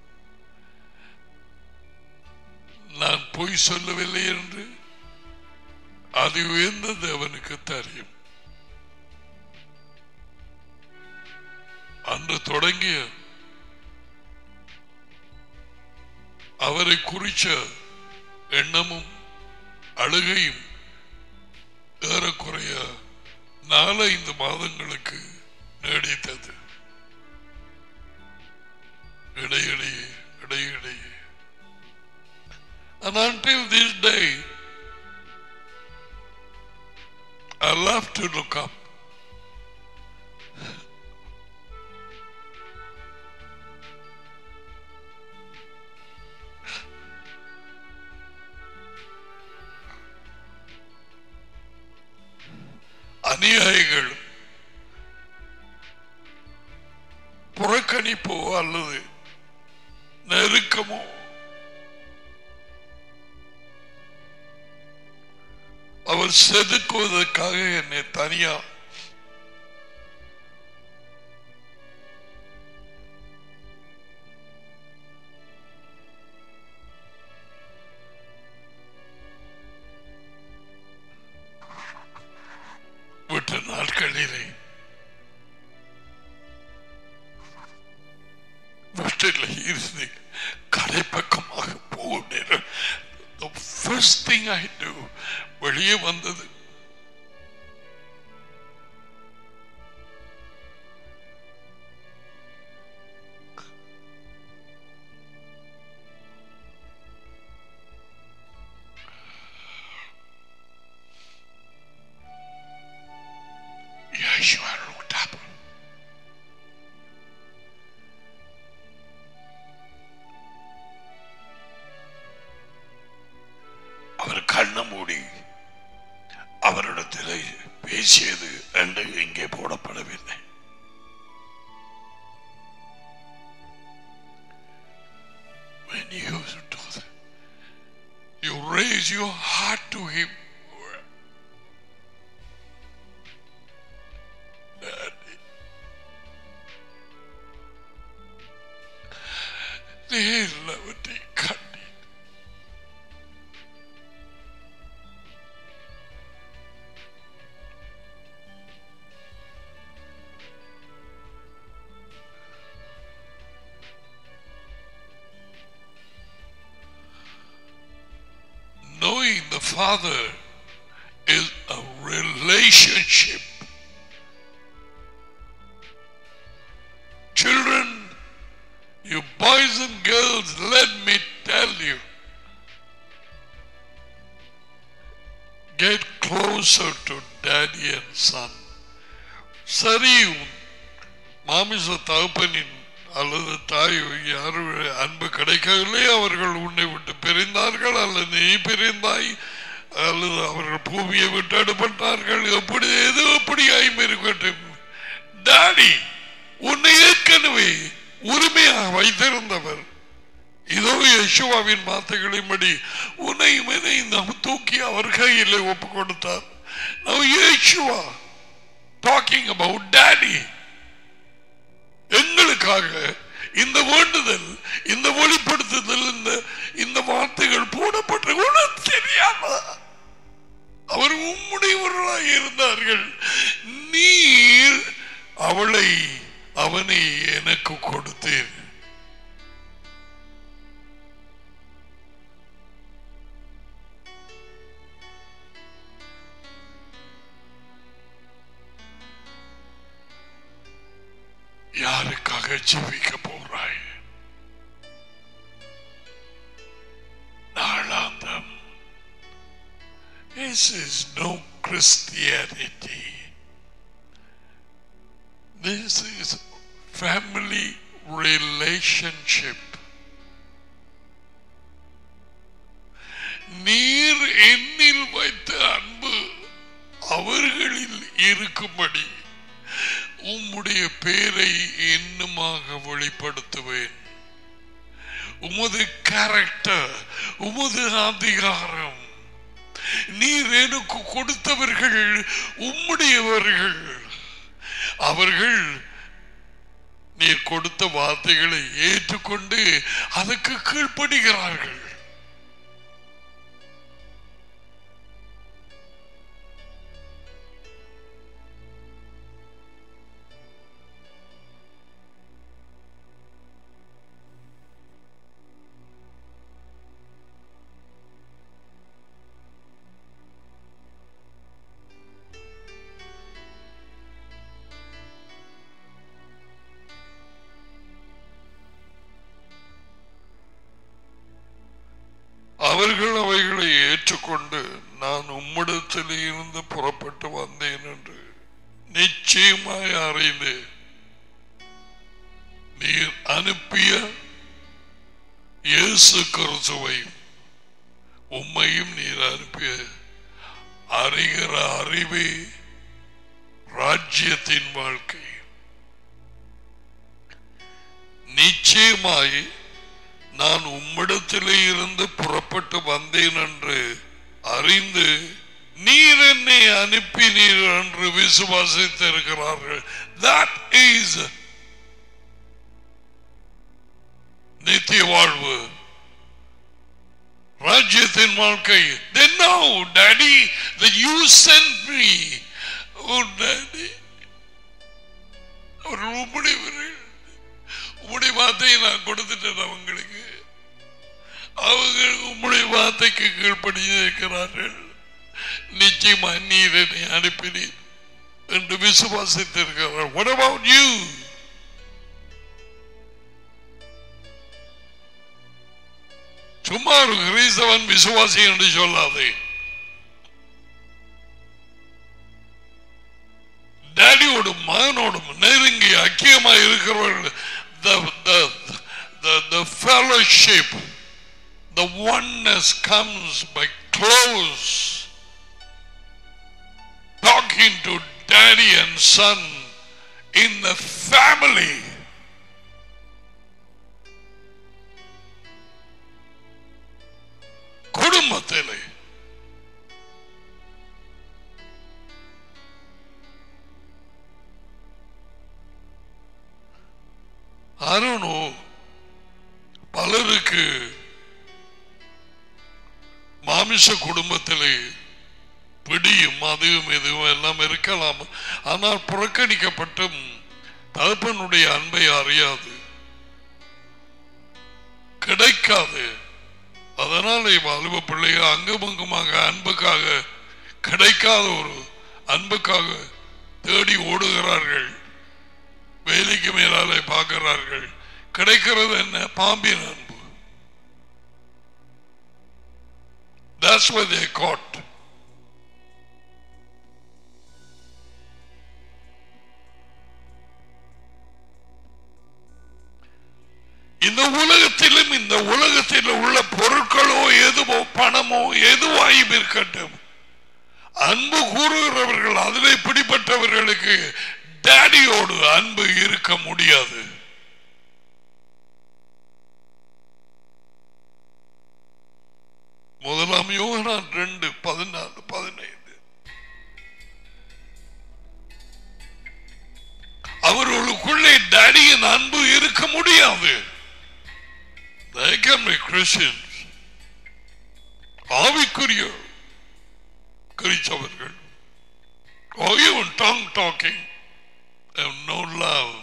நான் பொய் சொல்லவில்லை என்று அது உயர்ந்தது அவனுக்கு தெரியும் அன்று தொடங்கிய அவரை குறிச்ச எண்ணமும் அழுகையும் ஏறக்குறைய நாலைந்து மாதங்களுக்கு நீடித்தது இடையிடையே இடையிடையே And until this day, I love to look up. அநியாயங்கள் புறக்கணிப்போ அல்லது நெருக்கமோ அவர் செதுக்குவதற்காக என்னை தனியா விட்ட நாட்களிலே வீட்டில் இருந்து கடைப்பக்கமாக போகும் நேரம் the first thing I do வெளியே வந்தது Yeshua looked up. அவர் கண்ணை மூடி அவரிடத்தில் பேசியது என்று இங்கே போடப்படவில்லை raise your heart to Him. Daddy. நீ எல்லாவற்றையும் கண்டீர் knowing the Father is a relationship. Children, you boys and girls, let me tell you. Get closer to daddy and son. சரி மாமிச தகப்பனின் அல்லது தாயோ யாரும் அன்பு கிடைக்கவில்லை அவர்கள் உன்னை விட்டு பிரிந்தார்கள் அல்லது நீ பிரிந்தாய் அல்லது அவர்கள் பூமியை விட்டு அடுப்பட்டார்கள் எப்படி எது எப்படியாயும் இருக்கட்டும் டாடி உன்னை ஏற்கனவே உரிமையாக வைத்திருந்தவர் இதோ யசுவாவின் வார்த்தைகளின்படி உன்னை என்னை நாம் தூக்கி அவர் கையிலே ஒப்பு கொடுத்தார் Now Yeshua talking about daddy எங்களுக்காக இந்த வேண்டுதல் இந்த வெளிப்படுத்துதல் இந்த இந்த வார்த்தைகள் போடப்பட்ட உனக்கு தெரியாம அவர் உம்முடையவர்களாக இருந்தார்கள் நீர் அவளை அவனை எனக்கு கொடுத்தீர் யாருக்காக ஜீவிக்க போறாய் நாளாந்தம் This is no Christianity. This is family relationship. நீர் என்னில் வைத்த அன்பு அவர்களில் இருக்கும்படி உம்முடைய பேரை இன்னுமாக வெளிப்படுத்துவேன் உமது கேரக்டர் உமது அதிகாரம் நீர் எனக்கு கொடுத்தவர்கள் உம்முடையவர்கள் அவர்கள் நீர் கொடுத்த வார்த்தைகளை ஏற்றுக்கொண்டு அதற்கு கீழ்ப்படுகிறார்கள் அவர்கள் அவைகளை ஏற்றுக்கொண்டு நான் உம்மிடத்தில் இருந்து புறப்பட்டு வந்தேன் என்று நிச்சயமாய் அறிந்து நீர் அனுப்பிய இயேசு கிறிஸ்துவை உம்மையும் நீர் அனுப்பிய அறிகிற அறிவே ராஜ்யத்தின் வாழ்க்கை நிச்சயமாய் நான் உம்மிடத்திலே இருந்து புறப்பட்டு வந்தேன் என்று அறிந்து நீர் என்னை அனுப்பினீர் என்று விசுவாசித்திருக்கிறார்கள் தட் இஸ் நித்திய வாழ்வு ராஜ்யத்தின் வாழ்க்கை then now daddy that you sent me oh daddy அவர்கள் உம்முடையவர்கள் உம்முடைய வார்த்தையை நான் கொடுத்துட்டேன் அவங்களுக்கு அவர்கள் உம்முடைய வார்த்தைக்கு கீழ்ப்படி இருக்கிறார்கள் நிச்சயமா நீர் என்னை அனுப்பினீர் என்று விசுவாசித்திருக்கிறார் what about you சும்மா ஒரு கிறிஸ்தவன் விசுவாசி என்று சொல்லாதே டேடியோடும் மகனோடும் நெருங்கி ஐக்கியமாக இருக்கிறவர்கள் the, the, the, the fellowship, the oneness comes by close talking to daddy and son in the family. குடும்பத்திலே I don't know. பலருக்கு மாமிச குடும்பத்திலே பிடியும் அதுவும் இதுவும் எல்லாம் இருக்கலாம் ஆனால் புறக்கணிக்கப்பட்டும் தகப்பனுடைய அன்பை அறியாது கிடைக்காது அதனால வாலிப பிள்ளைக அங்குமங்குமாக அன்புக்காக கிடைக்காத ஒரு அன்புக்காக தேடி ஓடுகிறார்கள் வேலைக்கு மேலாலே பார்க்கிறார்கள் கிடைக்கிறது என்ன பாம்பின் அன்பு That's why they caught. இந்த உலகத்திலும் இந்த உலகத்தில் உள்ள பொருட்களோ எதுவோ பணமோ எதுவாயும் இருக்கட்டும் அன்பு கூறுகிறவர்கள் அதிலே பிடிப்பட்டவர்களுக்கு டேடியோடு அன்பு இருக்க முடியாது முதலாம் யோகனான் ரெண்டு பதினாலு பதினைந்து அவர்களுக்குள்ளே டேடியின் அன்பு இருக்க முடியாது They can be Christians. ஆவிக்குரிய கிறிஸ்தவர்கள் or even tongue talking have no love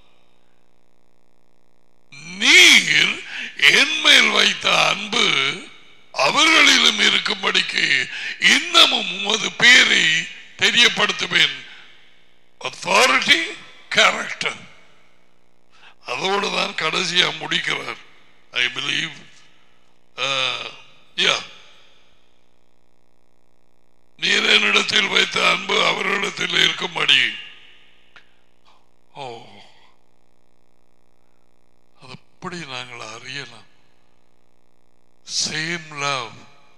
நீர் என் மேல் வைத்த அன்பு அவர்களிலும் இருக்கும்படிக்கு இன்னமும் உமது பேரை தெரியப்படுத்துவேன் அத்தாரிட்டி கேரக்டர் அதோடு தான் கடைசியா முடிக்கிறார் ஐ பிலீவ் யா நீர் என்னிடத்தில் வைத்த அன்பு அவர்களிடத்தில் இருக்கும்படி ஓ அது எப்படி நாங்கள் அறியலாம் சேம் லவ்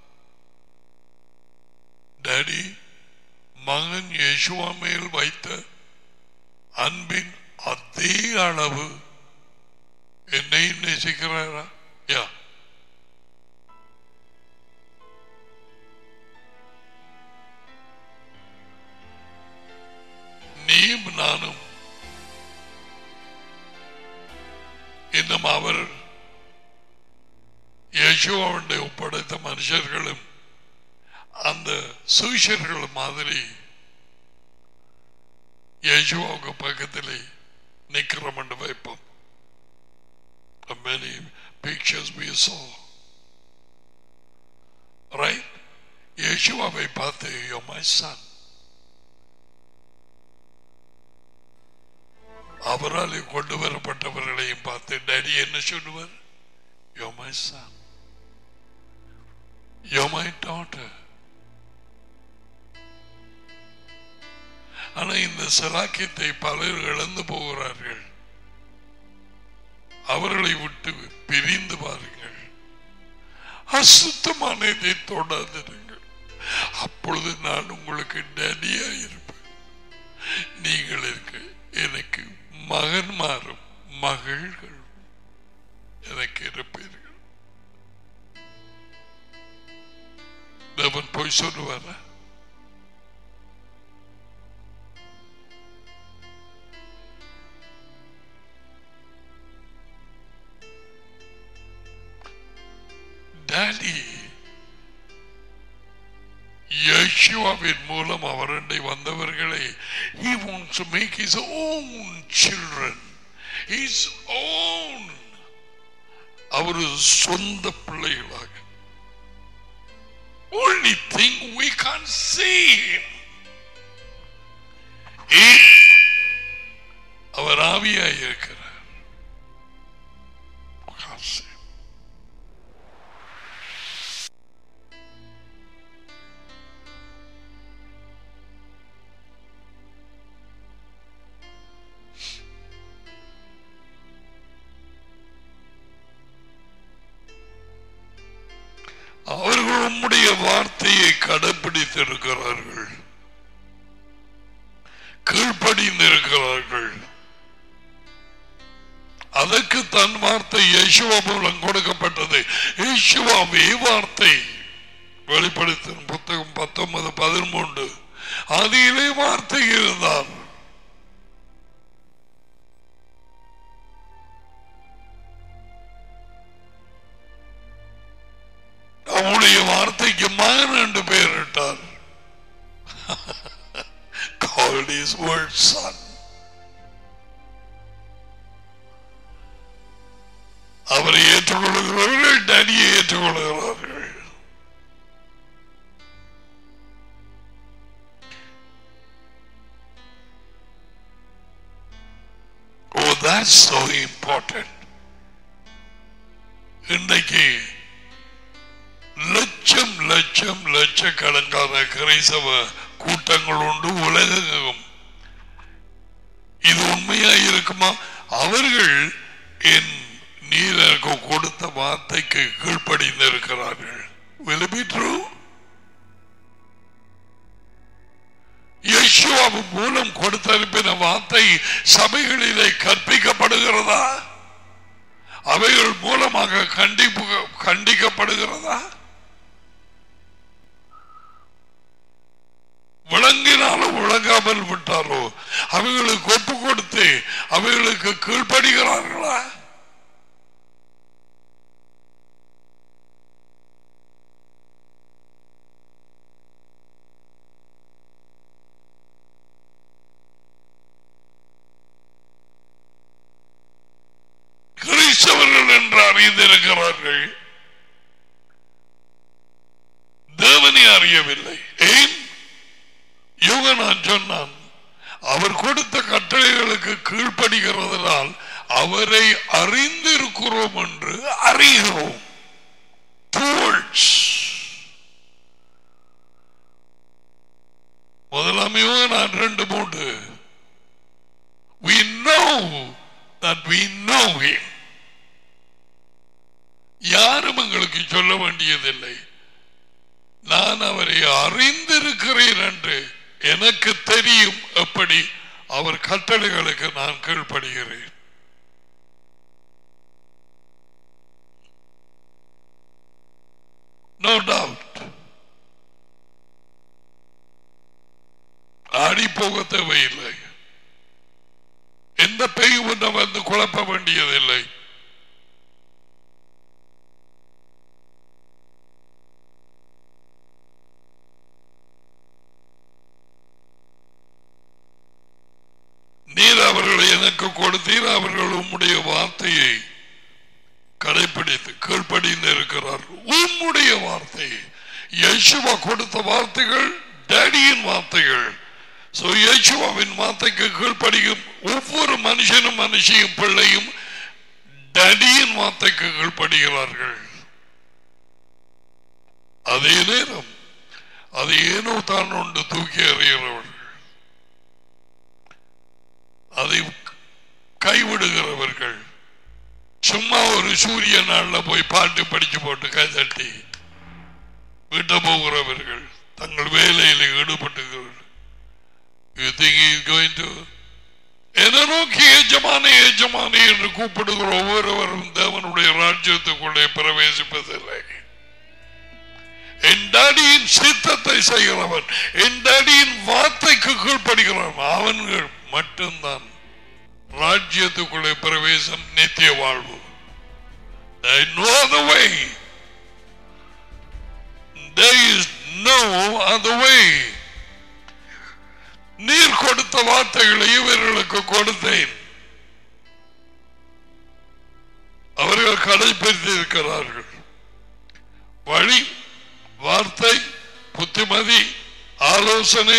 டாடி மகன் யேசுவா மேல் வைத்த அன்பின் அதே அளவு என்னை நேசிக்கிறாரா யா நீயும் நானும் இன்னும் அவர் யேசுவாவுடைய ஒப்படைத்த மனுஷர்களும் அந்த சுவிஷர்கள் மாதிரி யேசுவாவுக்கு பக்கத்திலே நிக்கிறோம் என்று வைப்போம் many pictures we saw right யேசுவாவை பார்த்து you're my son அவரால் கொண்டு வரப்பட்டவர்களையும் பார்த்து டேடி என்ன சொல்லுவார் You're my son. You're my daughter. ஆனா இந்த சலாக்கியத்தை பலர் இழந்து போகிறார்கள் அவர்களை விட்டு பிரிந்து பாருங்கள் அசுத்தமானதை தொடாதிருங்கள் அப்பொழுது நான் உங்களுக்கு டேடியா இருப்பேன் நீங்கள் இருக்க எனக்கு மகன்மாரும் மகள்கள் எனக்கு இருப்பீர்கள் தேவன் போய் சொல்லுவாரா டாடி யேசுவாவின் மூலம் அவரண்டை வந்தவர்களை he wants to make his own children his own அவர் சொந்த பிள்ளைகளாக only thing we can't see him He- அவர் ஆவியாய் இருக்கிறார் Can't see him. அவர்கள் உம்முடைய வார்த்தையை கடைபிடித்திருக்கிறார்கள் கீழ்ப்படிந்திருக்கிறார்கள் அதற்கு தன் வார்த்தை யேசுவா மூலம் கொடுக்கப்பட்டது யேசுவாவே வார்த்தை வெளிப்படுத்தும் புத்தகம் பத்தொன்பது பதிமூன்று அதிலே வார்த்தை இருந்தார் அவருடைய வார்த்தைக்கு மகன் என்று பெயரிட்டார் called his word son அவரை ஏற்றுக்கொள்கிறவர்கள் டடியை ஏற்றுக்கொள்கிறார்கள் Oh, that's so important. இன்றைக்கு லட்சம் லட்சம் லட்சக்கணக்கான கிரைசவ கூட்டங்கள் உண்டு உலகெங்கும் இது உண்மையா இருக்குமா அவர்கள் என் நீர் எனக்கு கொடுத்த வார்த்தைக்கு கீழ்ப்படிந்து இருக்கிறார்கள் Will it be true? யேசுவாவின் மூலம் கொடுத்தனுப்பின வார்த்தை சபைகளிலே கற்பிக்கப்படுகிறதா அவைகள் மூலமாக கண்டிப்பு கண்டிக்கப்படுகிறதா விளங்கினாலும் விளங்காமல் விட்டாரோ அவைகளுக்கு ஒப்பு கொடுத்து அவைகளுக்கு கீழ்ப்படுகிறார்களா கிறிஸ்தவர்கள் என்று அறிந்திருக்கிறார்கள் தேவனை அறியவில்லை ஏன் யோகனான் சொன்னான் அவர் கொடுத்த கட்டளைகளுக்கு கீழ்ப்படுகிறதுனால் அவரை அறிந்திருக்கிறோம் என்று அறிகிறோம் Towards. முதலாம் யோகனான் ரெண்டு மூன்று we know that we know him யாரும் எங்களுக்கு சொல்ல வேண்டியதில்லை நான் அவரை அறிந்திருக்கிறேன் என்று எனக்கு தெரியும் எப்படி அவர் கட்டளைகளுக்கு நான் கீழ்ப்படுகிறேன் நோ டவுட் ஆடி போக தேவையில்லை எந்த பெய்யும் வந்து குழப்ப வேண்டியதில்லை நீர் அவர்களை எனக்கு கொடுத்தீர் அவர்கள் உம்முடைய வார்த்தையை கடைபிடித்து கீழ்ப்படிந்து இருக்கிறார் உம்முடைய வார்த்தை யேசுவா கொடுத்த வார்த்தைகள் டேடியின் வார்த்தைகள் சோ யேசுவாவின் வார்த்தைக்கு கீழ்ப்படியும் ஒவ்வொரு மனுஷனும் மனுஷியும் பிள்ளையும் டேடியின் வார்த்தைக்கு கீழ்ப்படுகிறார்கள் அதே நேரம் அது ஏனோ தான் ஒன்று தூக்கி எறிகிறவர்கள் அதை கைவிடுகிறவர்கள் சும்மா ஒரு சூரிய நாள்ல போய் பாட்டு படிச்சு போட்டு கைதட்டி விட்டு போகிறவர்கள் தங்கள் வேலையில் ஈடுபட்டுகிறார்கள் You think he is going to எதை நோக்கி எஜமானே எஜமானே என்று கூப்பிடுகிற ஒவ்வொருவரும் தேவனுடைய ராஜ்யத்துக்குள்ளே பிரவேசிப்பதில்லை என் டாடியின் சித்தத்தை செய்கிறவன் என் டாடியின் வார்த்தைக்கு கீழ்ப்படுகிறவன் அவன்கள் மட்டும்தான் ராஜ்யத்துக்குள்ளே பிரவேசம் நித்திய வாழ்வு There is no other way. There is no other way. நீர் கொடுத்த வார்த்தைகளை இவர்களுக்கு கொடுத்தேன் அவர்கள் கடைபிடித்திருக்கிறார்கள் வழி வார்த்தை புத்திமதி ஆலோசனை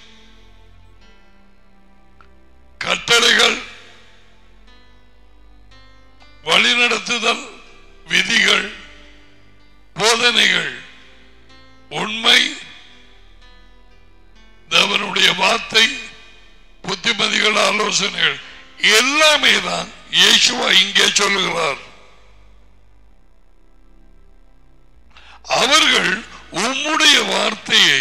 கட்டளைகள் வழிநடத்துதல் விதிகள் போதனைகள் உண்மை தேவனுடைய வார்த்தை புத்திமதிகள் ஆலோசனைகள் எல்லாமே தான் இயேசுவா இங்கே சொல்லுகிறார் அவர்கள் உம்முடைய வார்த்தையை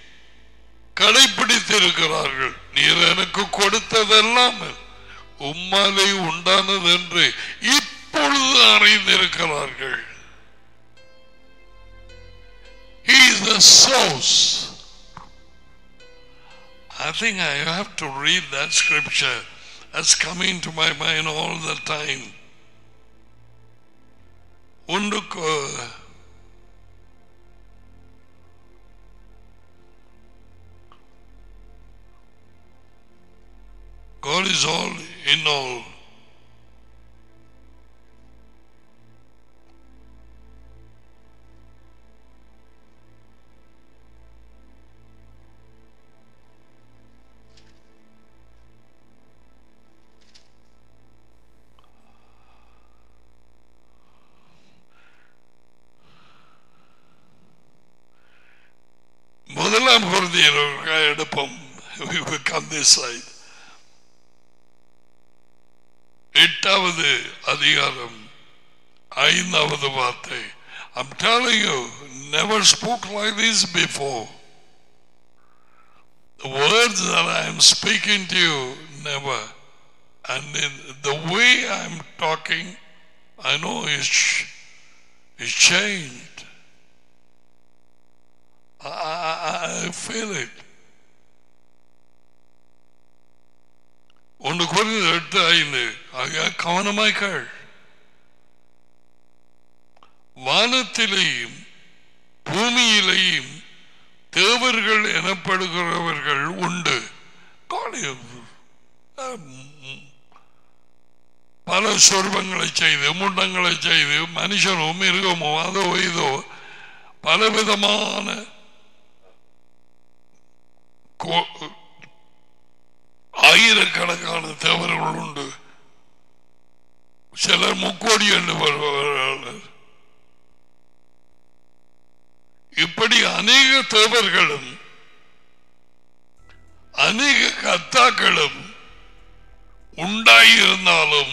கடைபிடித்திருக்கிறார்கள் நீர் எனக்கு கொடுத்ததெல்லாம் உம்மாலே உண்டானது என்று இப்பொழுது அறிந்திருக்கிறார்கள் He is the source. I think I have to read that scripture. That's coming to my mind all the time. ஒன்றுக்கு God is all in all. முதலாம் குருதியில் எடுப்போம் We will come this side. எட்டாவது அதிகாரம் ஐந்தாவது வார்த்தை I'm telling you, never spoke like this before. The words that I am speaking to you, never. And in the way I'm talking, I know it's, it's changed. I, I, I feel it. ஒன்று குறைந்த எட்டு ஐந்து ஆக கவனமாய் கேள் வானத்திலேயும் பூமியிலேயும் தேவர்கள் எனப்படுகிறவர்கள் உண்டு God is, um, பல சொர்பங்களை செய்து முண்டங்களை செய்து மனுஷனோ மிருகமோ அதோ இதோ பலவிதமான கோ- ஆயிரக்கணக்கான தேவர்கள் உண்டு சிலர் முக்கோடி என்று வருபவர்கள் இப்படி அநேக தேவர்களும் அநேக கத்தாக்களும் உண்டாயிருந்தாலும்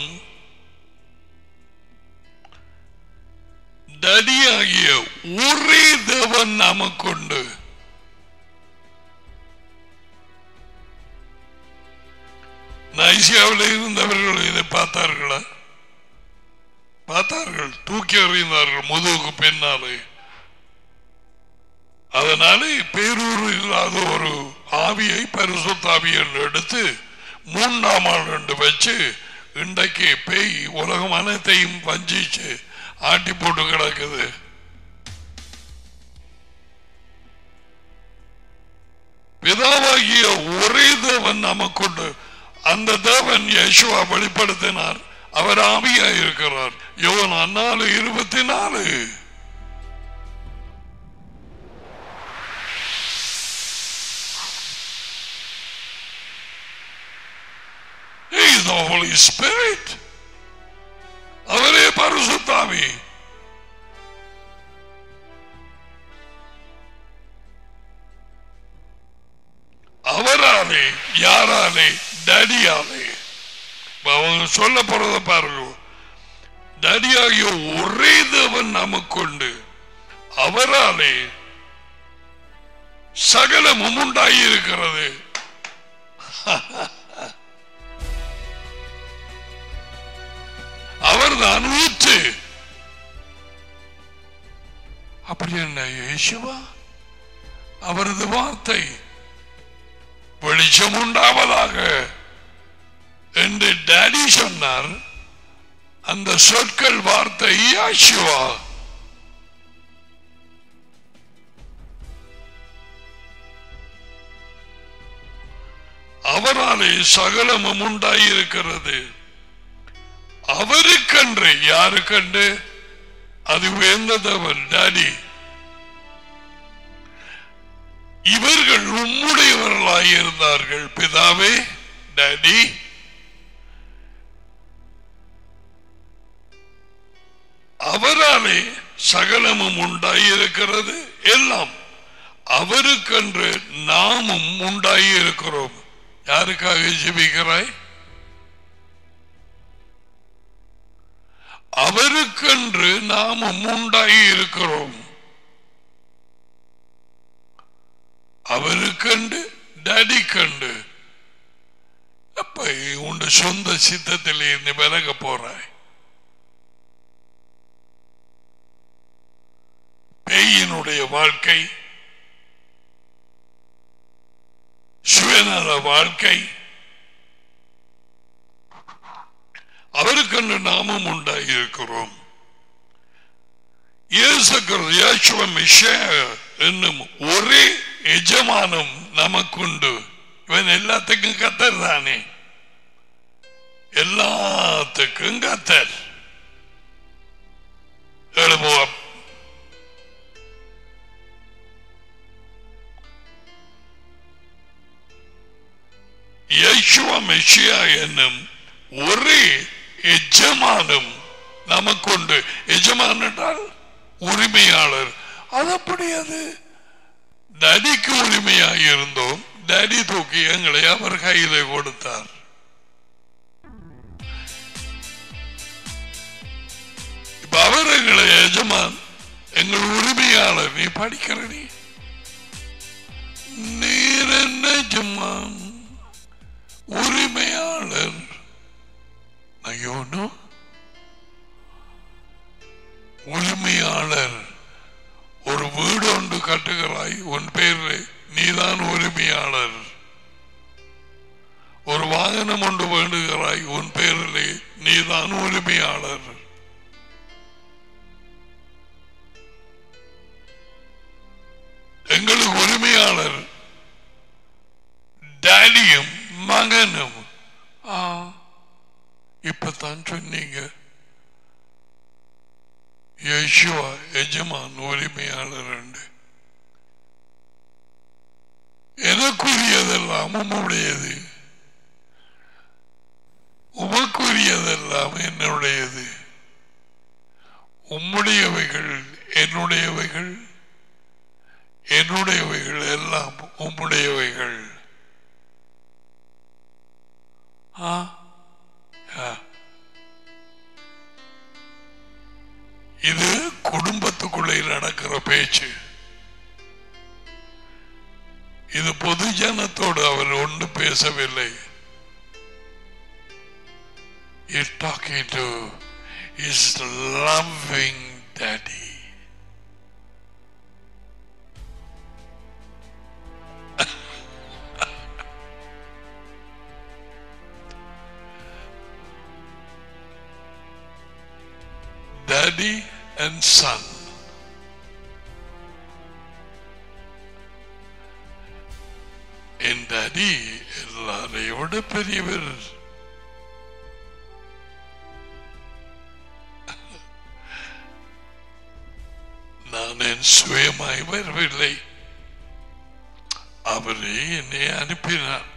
தடியாகிய ஒரே தேவன் நமக்குண்டு நைசியாவில் இருந்தவர்கள் இதை பார்த்தார்களா பார்த்தார்கள் தூக்கி எறிந்தார்கள் முதுகுக்கு பின்னாலே அதனாலே பேரூர் இல்லாத ஒரு ஆவியை பரிசுத்தாவி என்று எடுத்து மூன்றாம் ஆள் ரெண்டு வச்சு இன்றைக்கு பேய் உலகம் அனைத்தையும் வஞ்சிச்சு ஆட்டி போட்டு கிடக்குது பிதாவாகிய ஒரே தேவன் நமக்குண்டு அந்த தேவன் யேசுவா வெளிப்படுத்தினார் அவர் ஆவியா இருக்கிறார் யோன் நாலு இருபத்தி நாலு He is the Holy Spirit. அவரே பரிசுத்தாவி அவராலே யாராலே டேடியாலே இப்ப அவங்க சொல்ல போறத பாருங்க டேடியாகிய ஒரே தேவன் நமக்குண்டு அவராலே சகலமும் உண்டாயிருக்கிறது அவர்தான் ஊற்று அப்படி என்ன இயேசுவா அவரது வார்த்தை வெளிச்சம் உண்டாவதாக என்று டாடி சொன்னார் அந்த சொற்கள் வார்த்தை யாஷுவா அவராலே சகலமும் உண்டாயிருக்கிறது அவருக்கன்று யாருக்கன்று அது வேந்ததவன் டாடி இவர்கள் உம்முடையவர்களாயிருந்தார்கள் பிதாவே டாடி அவராலே சகலமும் உண்டாயிருக்கிறது எல்லாம் அவருக்கென்று நாமும் உண்டாயிருக்கிறோம் யாருக்காக ஜெபிக்கிறாய் அவருக்கென்று நாமும் உண்டாயிருக்கிறோம் அவருக்கண்டு டாடி கண்டு அப்ப உன் சொந்த சித்தத்தில் இருந்து விலக போறாய் பேயினுடைய வாழ்க்கை சுயநல வாழ்க்கை அவருக்கென்று நாமும் உண்டாயிருக்கிறோம் என்னும் ஒரே எஜமானம் நமக்குண்டு இவன் எல்லாத்துக்கும் கத்தர் தானே எல்லாத்துக்கும் கத்தர் எழுப்புவோம் யேசுவ மெஷியா என்னும் ஒரே எஜமானம் நமக்குண்டு எஜமான் என்றால் உரிமையாளர் அது அப்படி அது டடிக்கு உரிமையாக இருந்தோம் டடி தூக்கி எங்களை அவர் கையில கொடுத்தார் இப்ப அவர் எங்களை எஜமான் எங்கள் உரிமையாளர் நீ படிக்கிற நீ நீர் என்ன எஜமான் உரிமையாளர் ஐயோனோ உரிமையாளர் ஒரு வீடு ஒன்று கட்டுகிறாய் உன் பேர் நீதான் உரிமையாளர் ஒரு வாகனம் ஒன்று வேண்டுகிறாய் உன் பேரிலே நீதான் உரிமையாளர் எங்களுக்கு உரிமையாளர் டேடியும் மகனும் ஆ இப்பதான் சொன்னீங்க யேசுவா எஜமான் உரிமையாளர் உண்டு எனக்குரியதெல்லாம் உம்முடையது உமக்குரியதெல்லாம் என்னுடையது உம்முடையவைகள் என்னுடையவைகள் என்னுடையவைகள் எல்லாம் உம்முடையவைகள் ஆ ஆ. இது குடும்பத்துக்குள்ளே நடக்கிற பேச்சு இது பொது ஜனத்தோடு அவர் ஒன்று பேசவில்லை He's talking to his loving daddy. Daddy and son. என் டாடி எல்லாரையும் விட பெரியவர் நான் என் சுயமாய் வரவில்லை அவரே என்னை அனுப்பினார்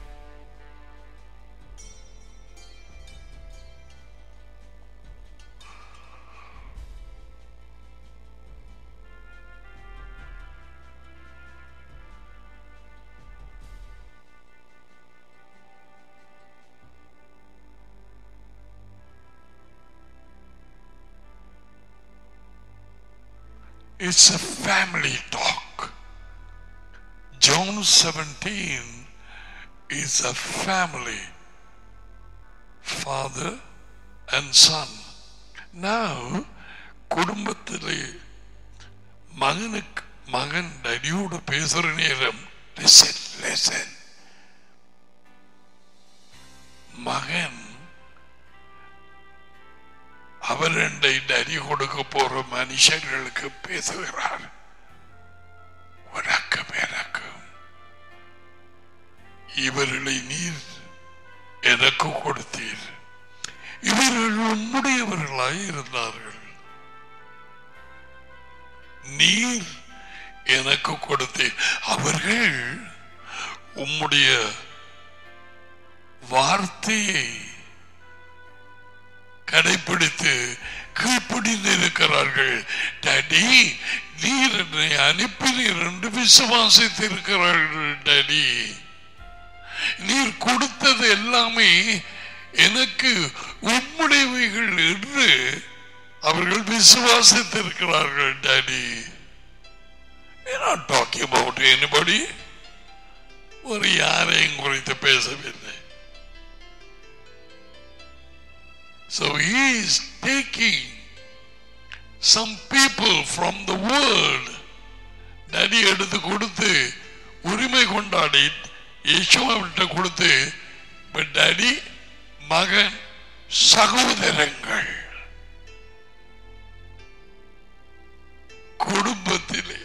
It's a family talk. John 17 is a family. Father and son. Now, குடும்பத்திலே மகனுக்கு மகன் டடியோட பேசுற நேரம் listen, listen. மகன் அவர் என்னை நரி கொடுக்க போற மனுஷர்களுக்கு பேசுகிறார் உனக்கும் எனக்கும் இவர்களை நீர் எனக்கு கொடுத்தீர் இவர்கள் உம்முடையவர்களாய் இருந்தார்கள் நீர் எனக்கு கொடுத்தீர் அவர்கள் உம்முடைய வார்த்தையை கடைபிடித்து கீழ்ப்படிந்து இருக்கிறார்கள் டாடி நீர் என்னை அனுப்பினீர் என்று விசுவாசித்திருக்கிறார்கள் டாடி நீர் கொடுத்தது எல்லாமே எனக்கு உம்முடையவைகள் என்று அவர்கள் விசுவாசித்திருக்கிறார்கள் daddy not talking about anybody ஒரு யாரையும் குறித்து பேசவில்லை So he is taking some people from the world நடி எடுத்து கொடுத்து உரிமை கொண்டாடி யேசுவிட்ட கொடுத்து இப்ப டாடி மகன் சகோதரங்கள் குடும்பத்திலே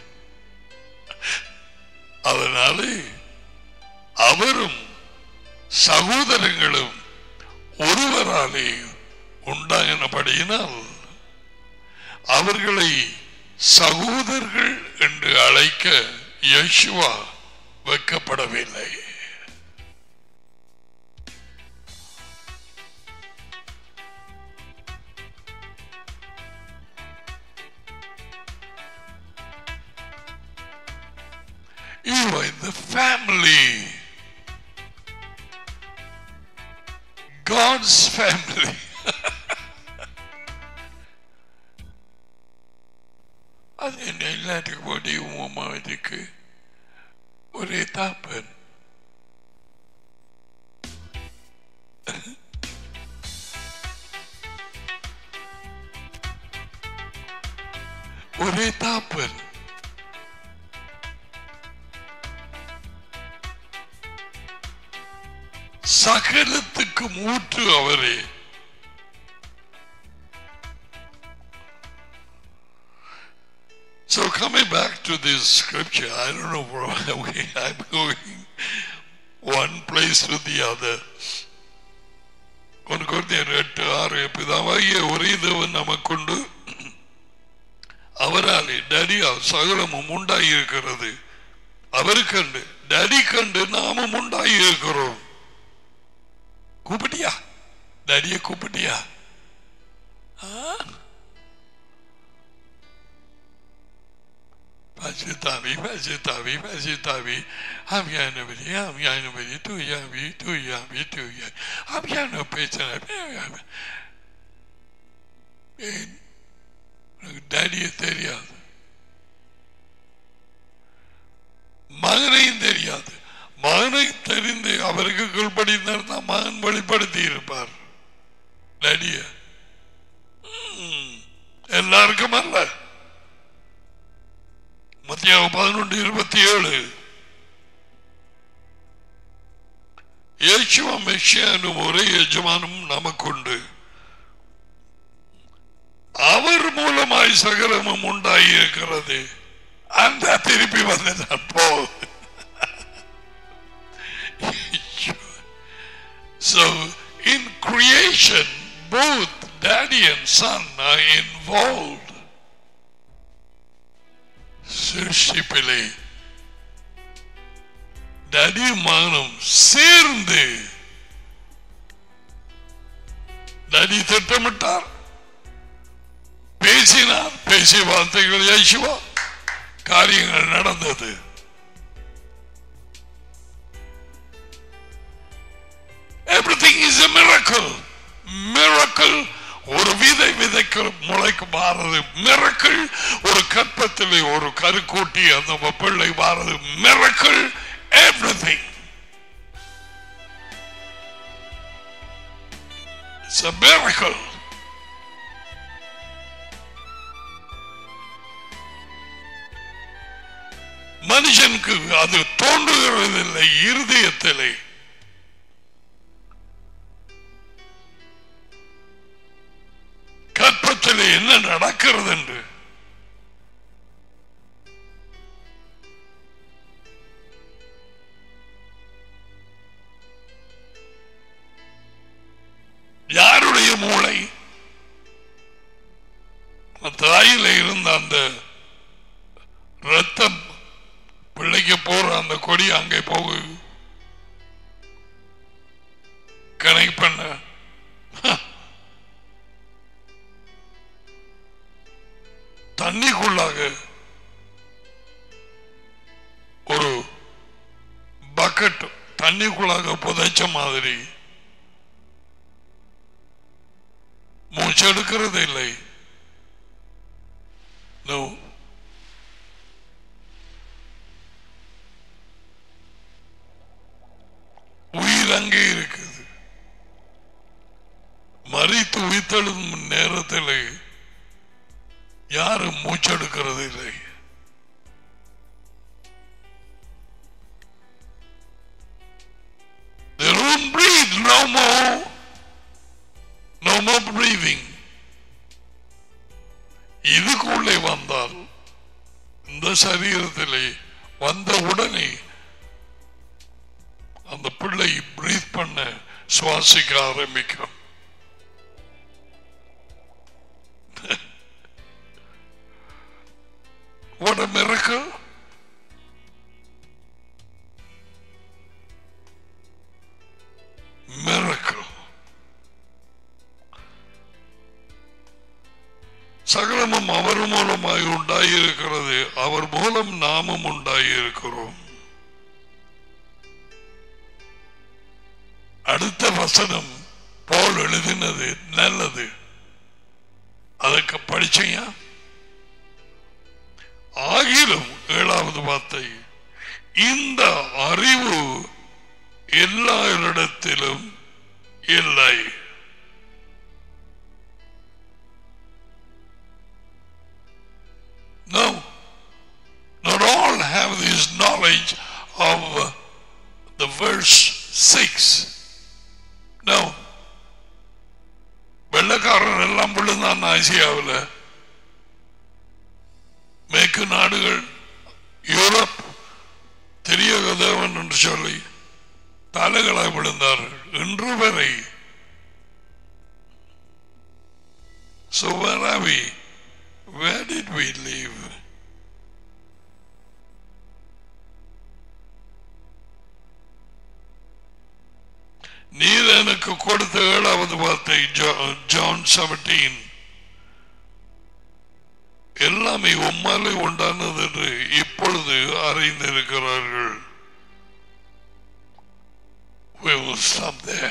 அதனாலே அவரும் சகோதரங்களும் ஒருவராலே உண்டாகினபடியினால் அவர்களை சகோதரர்கள் என்று அழைக்க Yeshua வைக்கப்படவில்லை You are in the family. God's family. அது என்ன எல்லாத்துக்கும் முடியும் அம்மா இதுக்கு ஒரே தாப்பன் ஒரே தாப்பன் சகலத்துக்கு மூற்று அவரே So coming back to this scripture, I don't know where I'm going one place to the other. ஒன்று குழந்தையர் எட்டு ஆறு பிதாவாகிய ஒரே தேவன் நமக்குண்டு அவராலே டடியா சகலமும் உண்டாகி இருக்கிறது அவருக்கண்டு டடி கண்டு நாமும் உண்டாகி இருக்கிறோம் கூப்பிட்டியா டடிய கூப்பிட்டியா பசுத்தாவி பசுத்தாவி பசுத்தாவி அவியானவரி அவியானவரி தூயாவி தூயாவி தூயா அவியான பேசுற டேடிய தெரியாது மகனையும் தெரியாது மகனை தெரிந்து அவருக்கு கீழ்படிந்தார் தான் மகன் வெளிப்படுத்தி இருப்பார் டேடிய எல்லாருக்கும் அல்ல மத்தியாக பதினொன்று இருபத்தி ஏழு യേശുവ മെഷ്യാനും ഒരേ യജമാനും നമുക്കുണ്ട് അവർ മൂലമായി സകലമും ഉണ്ടായിരിക്കുന്നത് அந்த திருப்பி வந்ததான் போ So in creation, both daddy and son are involved. சிருஷ்டிப்பிலே டடி மகனும் சேர்ந்து டடி திட்டமிட்டார் பேசினார் பேசிய வார்த்தைகள் யேசுவா காரியங்கள் நடந்தது everything is a miracle miracle ஒரு விதை விதைக்க முளைக்கு மாறது மிரக்கள் ஒரு கற்பத்திலே ஒரு கருக்கூட்டி அந்த பிள்ளை மாறது miracle everything It's a miracle. மனுஷனுக்கு அது தோன்றுகிறதில்லை இருதயத்திலே கற்பத்தில் என்ன நடக்கிறது என்று யாருடைய மூளை தாயில இருந்த அந்த ரத்தம் பிள்ளைக்கு போற அந்த கொடி அங்கே போகு கனெக்ட் பண்ண தண்ணிக்குள்ளாக ஒரு பக்கெட் தண்ணிக்குள்ளாக புதைச்ச மாதிரி மூச்செடுக்கிறது இல்லை No. உயிர் அங்கே இருக்குது மறித்து உயிர்த்தெழும் நேரத்தில் no more, no more breathing. இதுக்குள்ளே வந்தால் இந்த சரீரத்திலே வந்த உடனே அந்த பிள்ளை பிரீத் பண்ண சுவாசிக்க ஆரம்பிக்கும் What a miracle! Miracle. சகலமும் அவர் மூலமாய் உண்டாயிருக்கிறது அவர் மூலம் நாமும் உண்டாயிருக்கிறோம் அடுத்த வசனம் போல் எழுதினது நல்லது அதற்கு படிச்சீங்க ஆகிலும் ஏழாவது வார்த்தை இந்த அறிவு எல்லா இடத்திலும் இல்லை No, not all have this knowledge of uh, the verse 6. No. வெள்ளக்காரன் எல்லாம் விழுந்தான் ஆசியாவில் மேற்கு நாடுகள் யூரோப் தெரிய தேவன் என்று சொல்லி தலைகளாய் விழுந்தார்கள் இன்று வரை So where are we? Where did we live? நீர் எனக்கு கொடுத்த ஏழாவது வார்த்தை ஜான் செவன்டீன் எல்லாமே உம்மாலே உண்டானது என்று இப்பொழுது அறிந்திருக்கிறார்கள் We will stop there.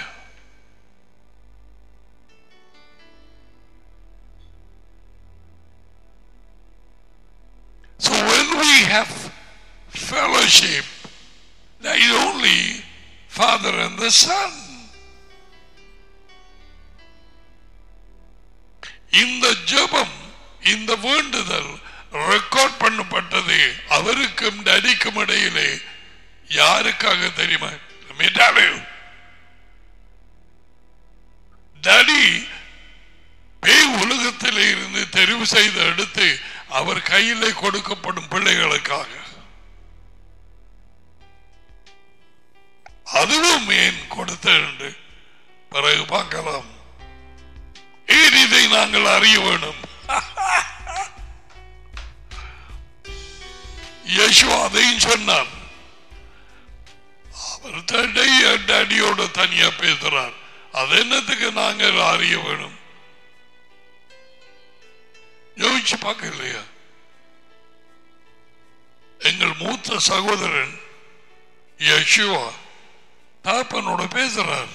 So when we have fellowship, there is only Father and the Son. இந்த ஜெபம் இந்த வேண்டுதல் ரெக்கார்ட் பண்ணப்பட்டது அவருக்கும் டடிக்கும் இடையிலே யாருக்காக தெரியுமா மிட்டாலு டடி பேய் உலகத்திலே இருந்து தெரிவு செய்து எடுத்து அவர் கையிலே கொடுக்கப்படும் பிள்ளைகளுக்காக அதுவும் ஏன் கொடுத்த என்று பிறகு பார்க்கலாம் ஏன் இதை நாங்கள் அறிய வேணும் யேசு அதையும் சொன்னார் அவர் தடைய டேடியோட தனியா பேசுறார் அது என்னத்துக்கு நாங்கள் அறிய வேணும் யோசிச்சு பார்க்க இல்லையா எங்கள் மூத்த சகோதரன் யசுவா தாப்பனோட பேசுறார்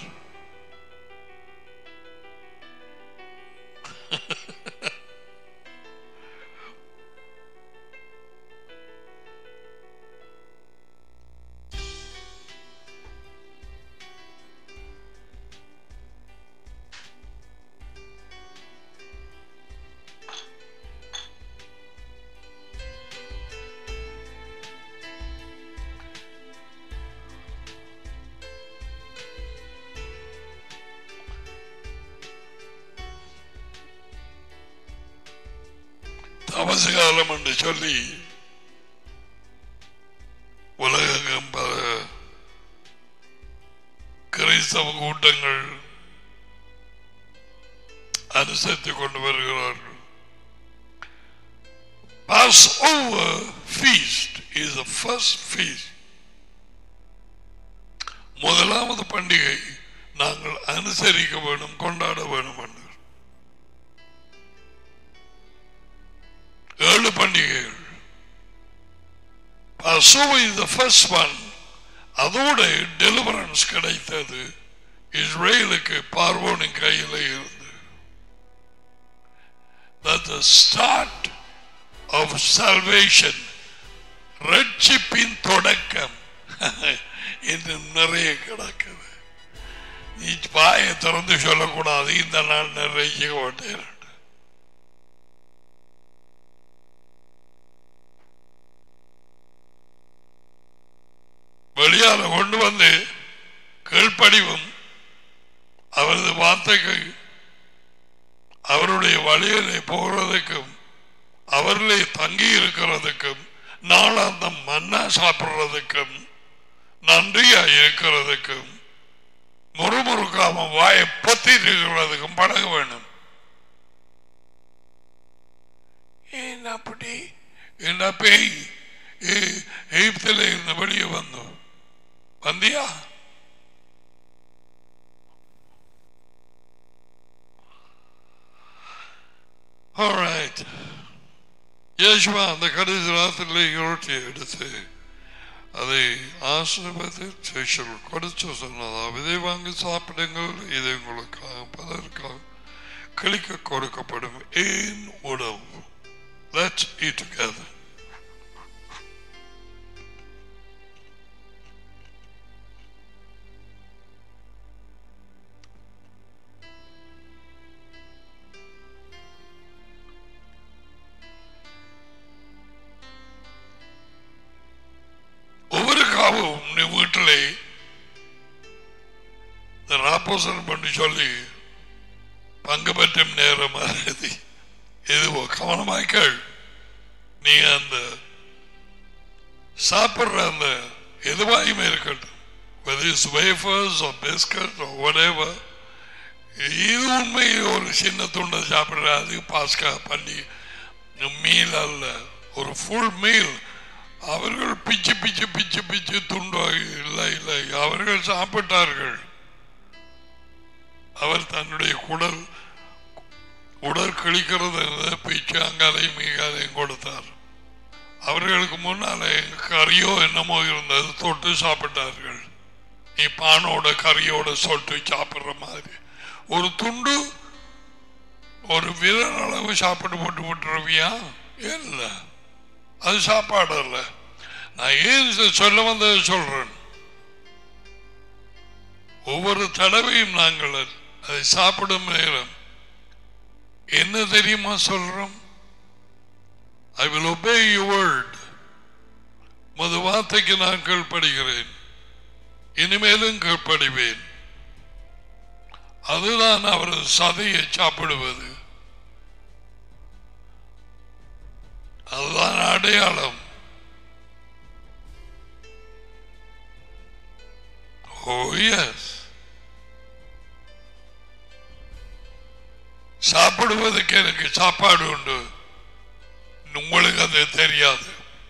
தபசு காலம் என்று சொல்லி உலகெங்கும் பல கிறிஸ்தவ கூட்டங்கள் அனுசரித்துக் கொண்டு வருகிறார்கள் Passover feast is the first feast. முதலாவது பண்டிகை நாங்கள் அனுசரிக்க வேண்டும் கொண்டாட வேண்டும் என்று ஏழு பண்டிகைகள் Passover is the first one. அதோட டெலிவரன்ஸ் கிடைத்தது இஸ்ரேலுக்கு பார்வோனின் கையில் இருந்து That the start of salvation ரட்சிப்பின் தொடக்கம் இன்னும் நிறைய கிடக்குது நீ வாயை திறந்து சொல்லக்கூடாது இந்த நாள் நிறைய மாட்டேன் வெளியால கொண்டு வந்து கீழ்ப்படிவும் அவரது வார்த்தைக்கு அவருடைய வழியிலே போகிறதுக்கும் அவர்களே தங்கி இருக்கிறதுக்கும் நாளாந்தம் மண்ணா சாப்பிடுறதுக்கும் நன்றியா இருக்கிறதுக்கும் முறுமுறுக்காம வாயை பொத்தி இருக்கிறதுக்கும் பழக வேணும் ஏன் அப்படி என்ன பேய் ஏ- எகிப்தில இருந்து வெளியே வந்தோம் வந்தியா Alright. யேசுவா அந்த கடைசி ராத்திரில யோட்டி எடுத்து அதை ஆசிர்வதி சிஷர் கொடுத்து சொன்னதா இதை வாங்கி சாப்பிடுங்கள் இது உங்களுக்காக பலருக்காக கிளிக்க கொடுக்கப்படும் ஏன் உணவு Let's eat together. ஒவ்வொரு காவும் நீ வீட்டிலே இந்த ராப்போசனம் பண்ணி சொல்லி பங்கு பெற்றும் நேரம் அது எதுவோ கவனமாய் கேள் நீ அந்த சாப்பிடுற அந்த எதுவாயுமே இருக்கட்டும் whether it's wafers or biscuits or whatever இது உண்மையில் ஒரு சின்ன துண்டை சாப்பிடுற அது பாஸ்கா பண்ணி மீல் அல்ல ஒரு ஃபுல் மீல் அவர்கள் பிச்சு பிச்சு பிச்சு பிச்சு துண்டோ இல்லை இல்லை அவர்கள் சாப்பிட்டார்கள் அவர் தன்னுடைய குடல் உடல் கிழிக்கிறது பிச்சு அங்காலையும் மீகாலையும் கொடுத்தார் அவர்களுக்கு முன்னாலே கறியோ என்னமோ இருந்தது தொட்டு சாப்பிட்டார்கள் நீ பானோட கறியோட சொட்டு சாப்பிடுற மாதிரி ஒரு துண்டு ஒரு விரல் அளவு சாப்பிட்டு போட்டு விட்டுருவியா இல்லை அது சாப்பாடு அல்ல நான் ஏன் இதை சொல்ல வந்ததை சொல்றேன் ஒவ்வொரு தடவையும் நாங்கள் அதை சாப்பிடும் நேரம் என்ன தெரியுமா சொல்றோம் I will obey your word மது வார்த்தைக்கு நான் கீழ்ப்படுகிறேன் இனிமேலும் கீழ்ப்படிவேன் அதுதான் அவரது சதையை சாப்பிடுவது அதுதான் அடையாளம் ஓ எஸ் சாப்பிடுவதற்கு எனக்கு சாப்பாடு உண்டு உங்களுக்கு அது தெரியாது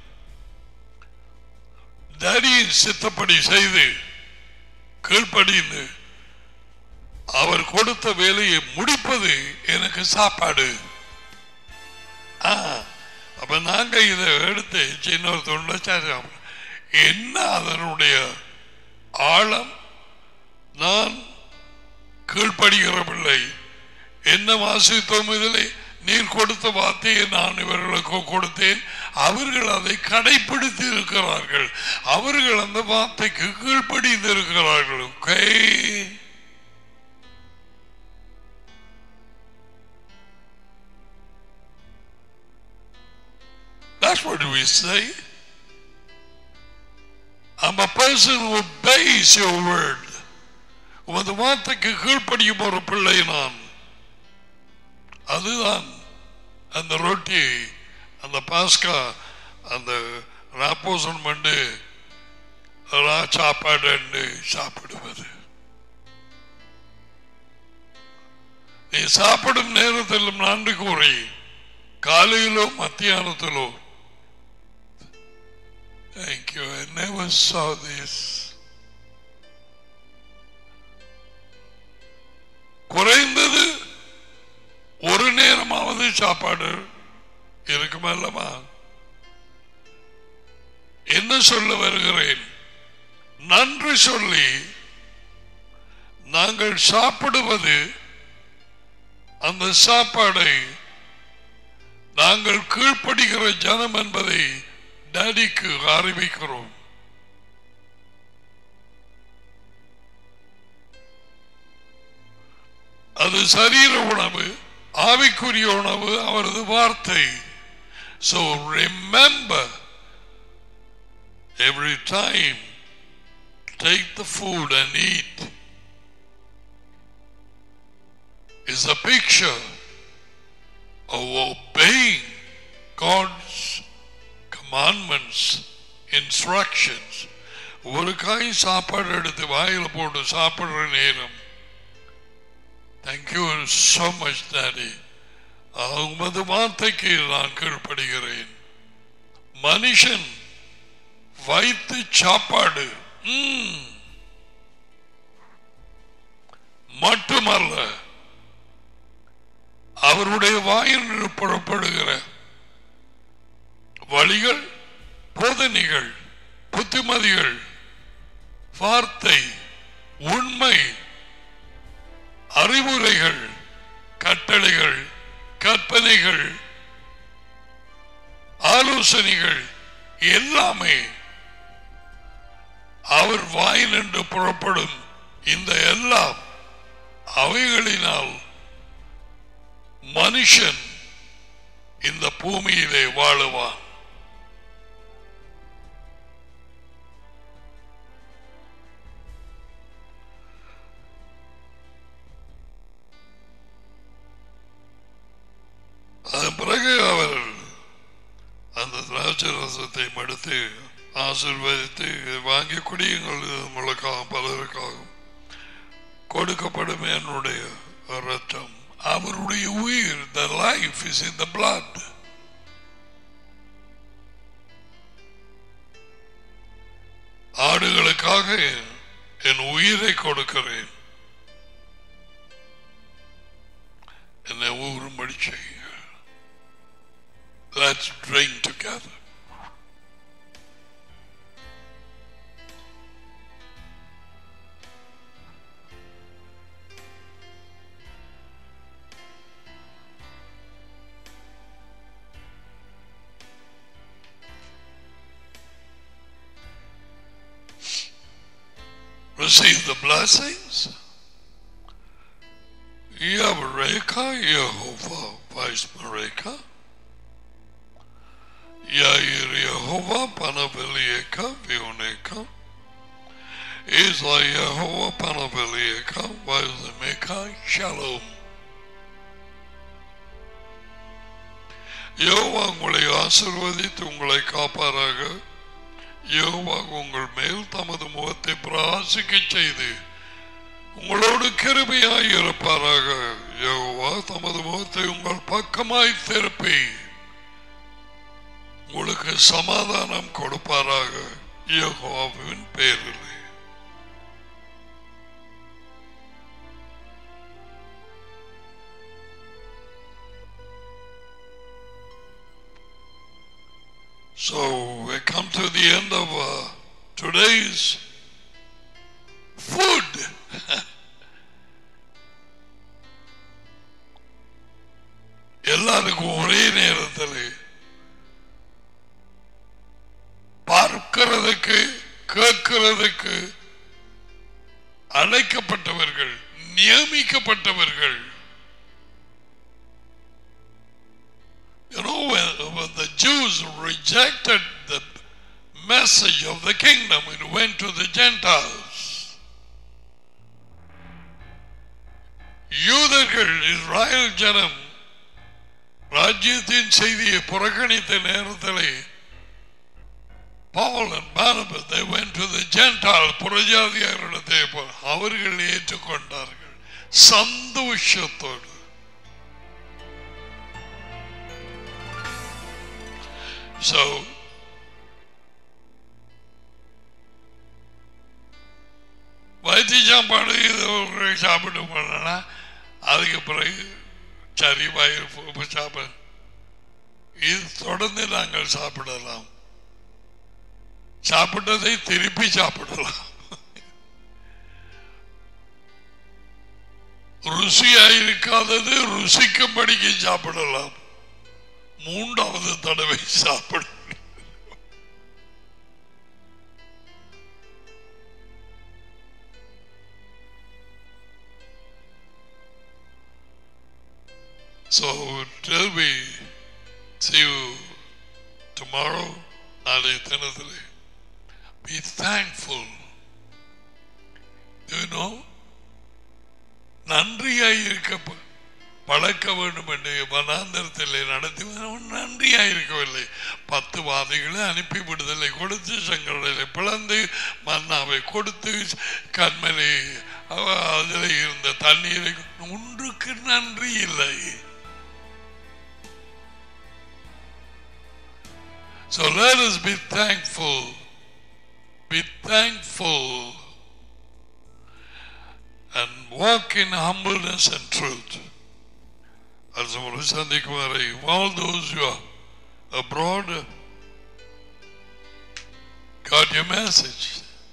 டேடியின் சித்தப்படி செய்து கீழ்ப்படிந்து அவர் கொடுத்த வேலையை முடிப்பது எனக்கு சாப்பாடு ஆ, அப்ப நாங்க இதை எடுத்து சின்ன ஒரு துண்டை சாப்பிடுறோம். என்ன அதனுடைய ஆழம் நான் கீழ்ப்படுகிற பிள்ளை என்ன வாசித்தோம் இதிலே நீர் கொடுத்த வார்த்தையை நான் இவர்களுக்கு கொடுத்தேன் அவர்கள் அதை கடைபிடித்து இருக்கிறார்கள் அவர்கள் அந்த வார்த்தைக்கு கீழ்ப்படிந்து இருக்கிறார்கள் Okay? That's what we say. I'm a person who obeys your word. உமது வார்த்தைக்கு கீழ்ப்படியும் ஒரு பிள்ளை நான் அதுதான் அந்த ரொட்டி அந்த பாஸ்கா அந்த ராப்போசன் மண்டு ரா சாப்பாடு என்று சாப்பிடுவது நீ சாப்பிடும் நேரத்திலும் நன்றி கூறி காலையிலோ மத்தியானத்திலோ Thank you. I never saw this. குறைந்தது ஒரு நேரமாவது சாப்பாடு இருக்கும் அல்லவா என்ன சொல்ல வருகிறேன் நன்றி சொல்லி நாங்கள் சாப்பிடுவது அந்த சாப்பாடை நாங்கள் கீழ்ப்படுகிற ஜனம் என்பதை டேடிக்கு அறிவிக்கிறோம் அது சரீர உணவு ஆவிக்குரிய உணவு அவரது வார்த்தை So remember every time take the food and eat is a picture of obeying God's commandments, instructions. ஒரு காய் சாப்பாடு எடுத்து வாயில போட்டு சாப்பிடுற நேரம் தேங்க்யூ so மச் டாடி உமது வார்த்தைக்கு நான் கீழ்ப்படுகிறேன் மனுஷன் வைத்து சாப்பாடு ம், மட்டுமல்ல அவருடைய வாயிலிருந்து புறப்படுகிற வழிகள் போதனைகள் புத்திமதிகள் வார்த்தை உண்மை அறிவுரைகள் கட்டளைகள் கற்பனைகள் ஆலோசனைகள் எல்லாமே அவர் வாயினின்று புறப்படும் இந்த எல்லாம் அவைகளினால் மனுஷன் இந்த பூமியிலே வாழுவான் அதன் பிறகு அவர் அந்த திராட்சை ரசத்தை மடுத்து ஆசிர்வதித்து வாங்கி குடியுங்கள் இது உங்களுக்காக பலருக்காகவும் கொடுக்கப்படும் என்னுடைய ரத்தம் அவருடைய உயிர் the life is in the blood ஆடுகளுக்காக என் உயிரை கொடுக்கிறேன் என்னை ஊறும்படி செய்யுங்கள் Let's drink together. Receive the blessings. Yavareka, Yehovah, Vice Mareka. Yair Yehovah, Panavelieka, Vioneka. Isla Yehovah, Panavelieka, Vizemeka, Shalom. யோவா உங்களை ஆசிர்வதித்து உங்களை காப்பாராக யோவா உங்கள் மேல் தமது முகத்தை பிராசிக்க செய்து உங்களோடு கிருபையாய் இருப்பாராக யோவா தமது முகத்தை உங்கள் பக்கமாய் திருப்பி உங்களுக்கு சமாதானம் கொடுப்பாராக யோகாவின் பேரில் So we come to the end of uh, today's food. எல்லாருக்கும் ஒரே நேரத்தில் பார்க்கிறதுக்கு கேட்கிறதுக்கு அழைக்கப்பட்டவர்கள் நியமிக்கப்பட்டவர்கள் You know, when, when the Jews rejected the message of the kingdom and went to the Gentiles, யூதர்கள் இஸ்ராயல் ஜனம் ராஜ்யத்தின் செய்தியை புறக்கணித்த நேரத்திலே Paul and Barnabas, they went to the Gentile புறஜாதியாரிடத்தை போ- அவர்கள் ஏற்றுக்கொண்டார்கள் சந்தோஷத்தோடு So, வைத்திய சாப்பாடு இது ஒரு சாப்பிட்டு போனா அதுக்கு பிறகு சரி வயிறு பு- சாப்பிட இது தொடர்ந்து நாங்கள் சாப்பிடலாம் சாப்பிட்டதை திருப்பி சாப்பிடலாம் ருசியாயிருக்காதது ருசிக்கும்படிக்கு சாப்பிடலாம் மூன்றாவது தடவை சாப்பிட So till we see you tomorrow, நாளை தினத்திலே be thankful. You know, நன்றியாய் இருக்க பழக்க வேண்டும் என்று வனாந்தரத்தில் நடத்தி வந்தவன் நன்றியாக இருக்கவில்லை பத்து வாதிகளை அனுப்பி விடுதலை கொடுத்து சங்கடலை பிளந்து மன்னாவை கொடுத்து கண்மலை அவ- அதில் இருந்த தண்ணீரை ஒன்றுக்கு நன்றி இல்லை So let us be thankful. Be thankful and walk in humbleness and truth. As ஒரு சந்திக்கும் வரை all those who are abroad got your message.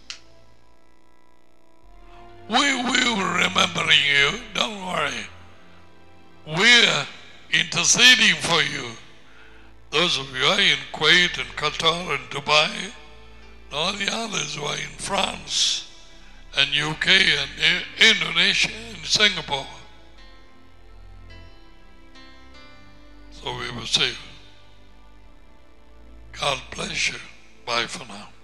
We will remembering you, don't worry. We're interceding for you. Those of you are in Kuwait and Qatar and Dubai, and all the others who are in France and UK and I- Indonesia and Singapore. So we will say, God bless you. Bye for now.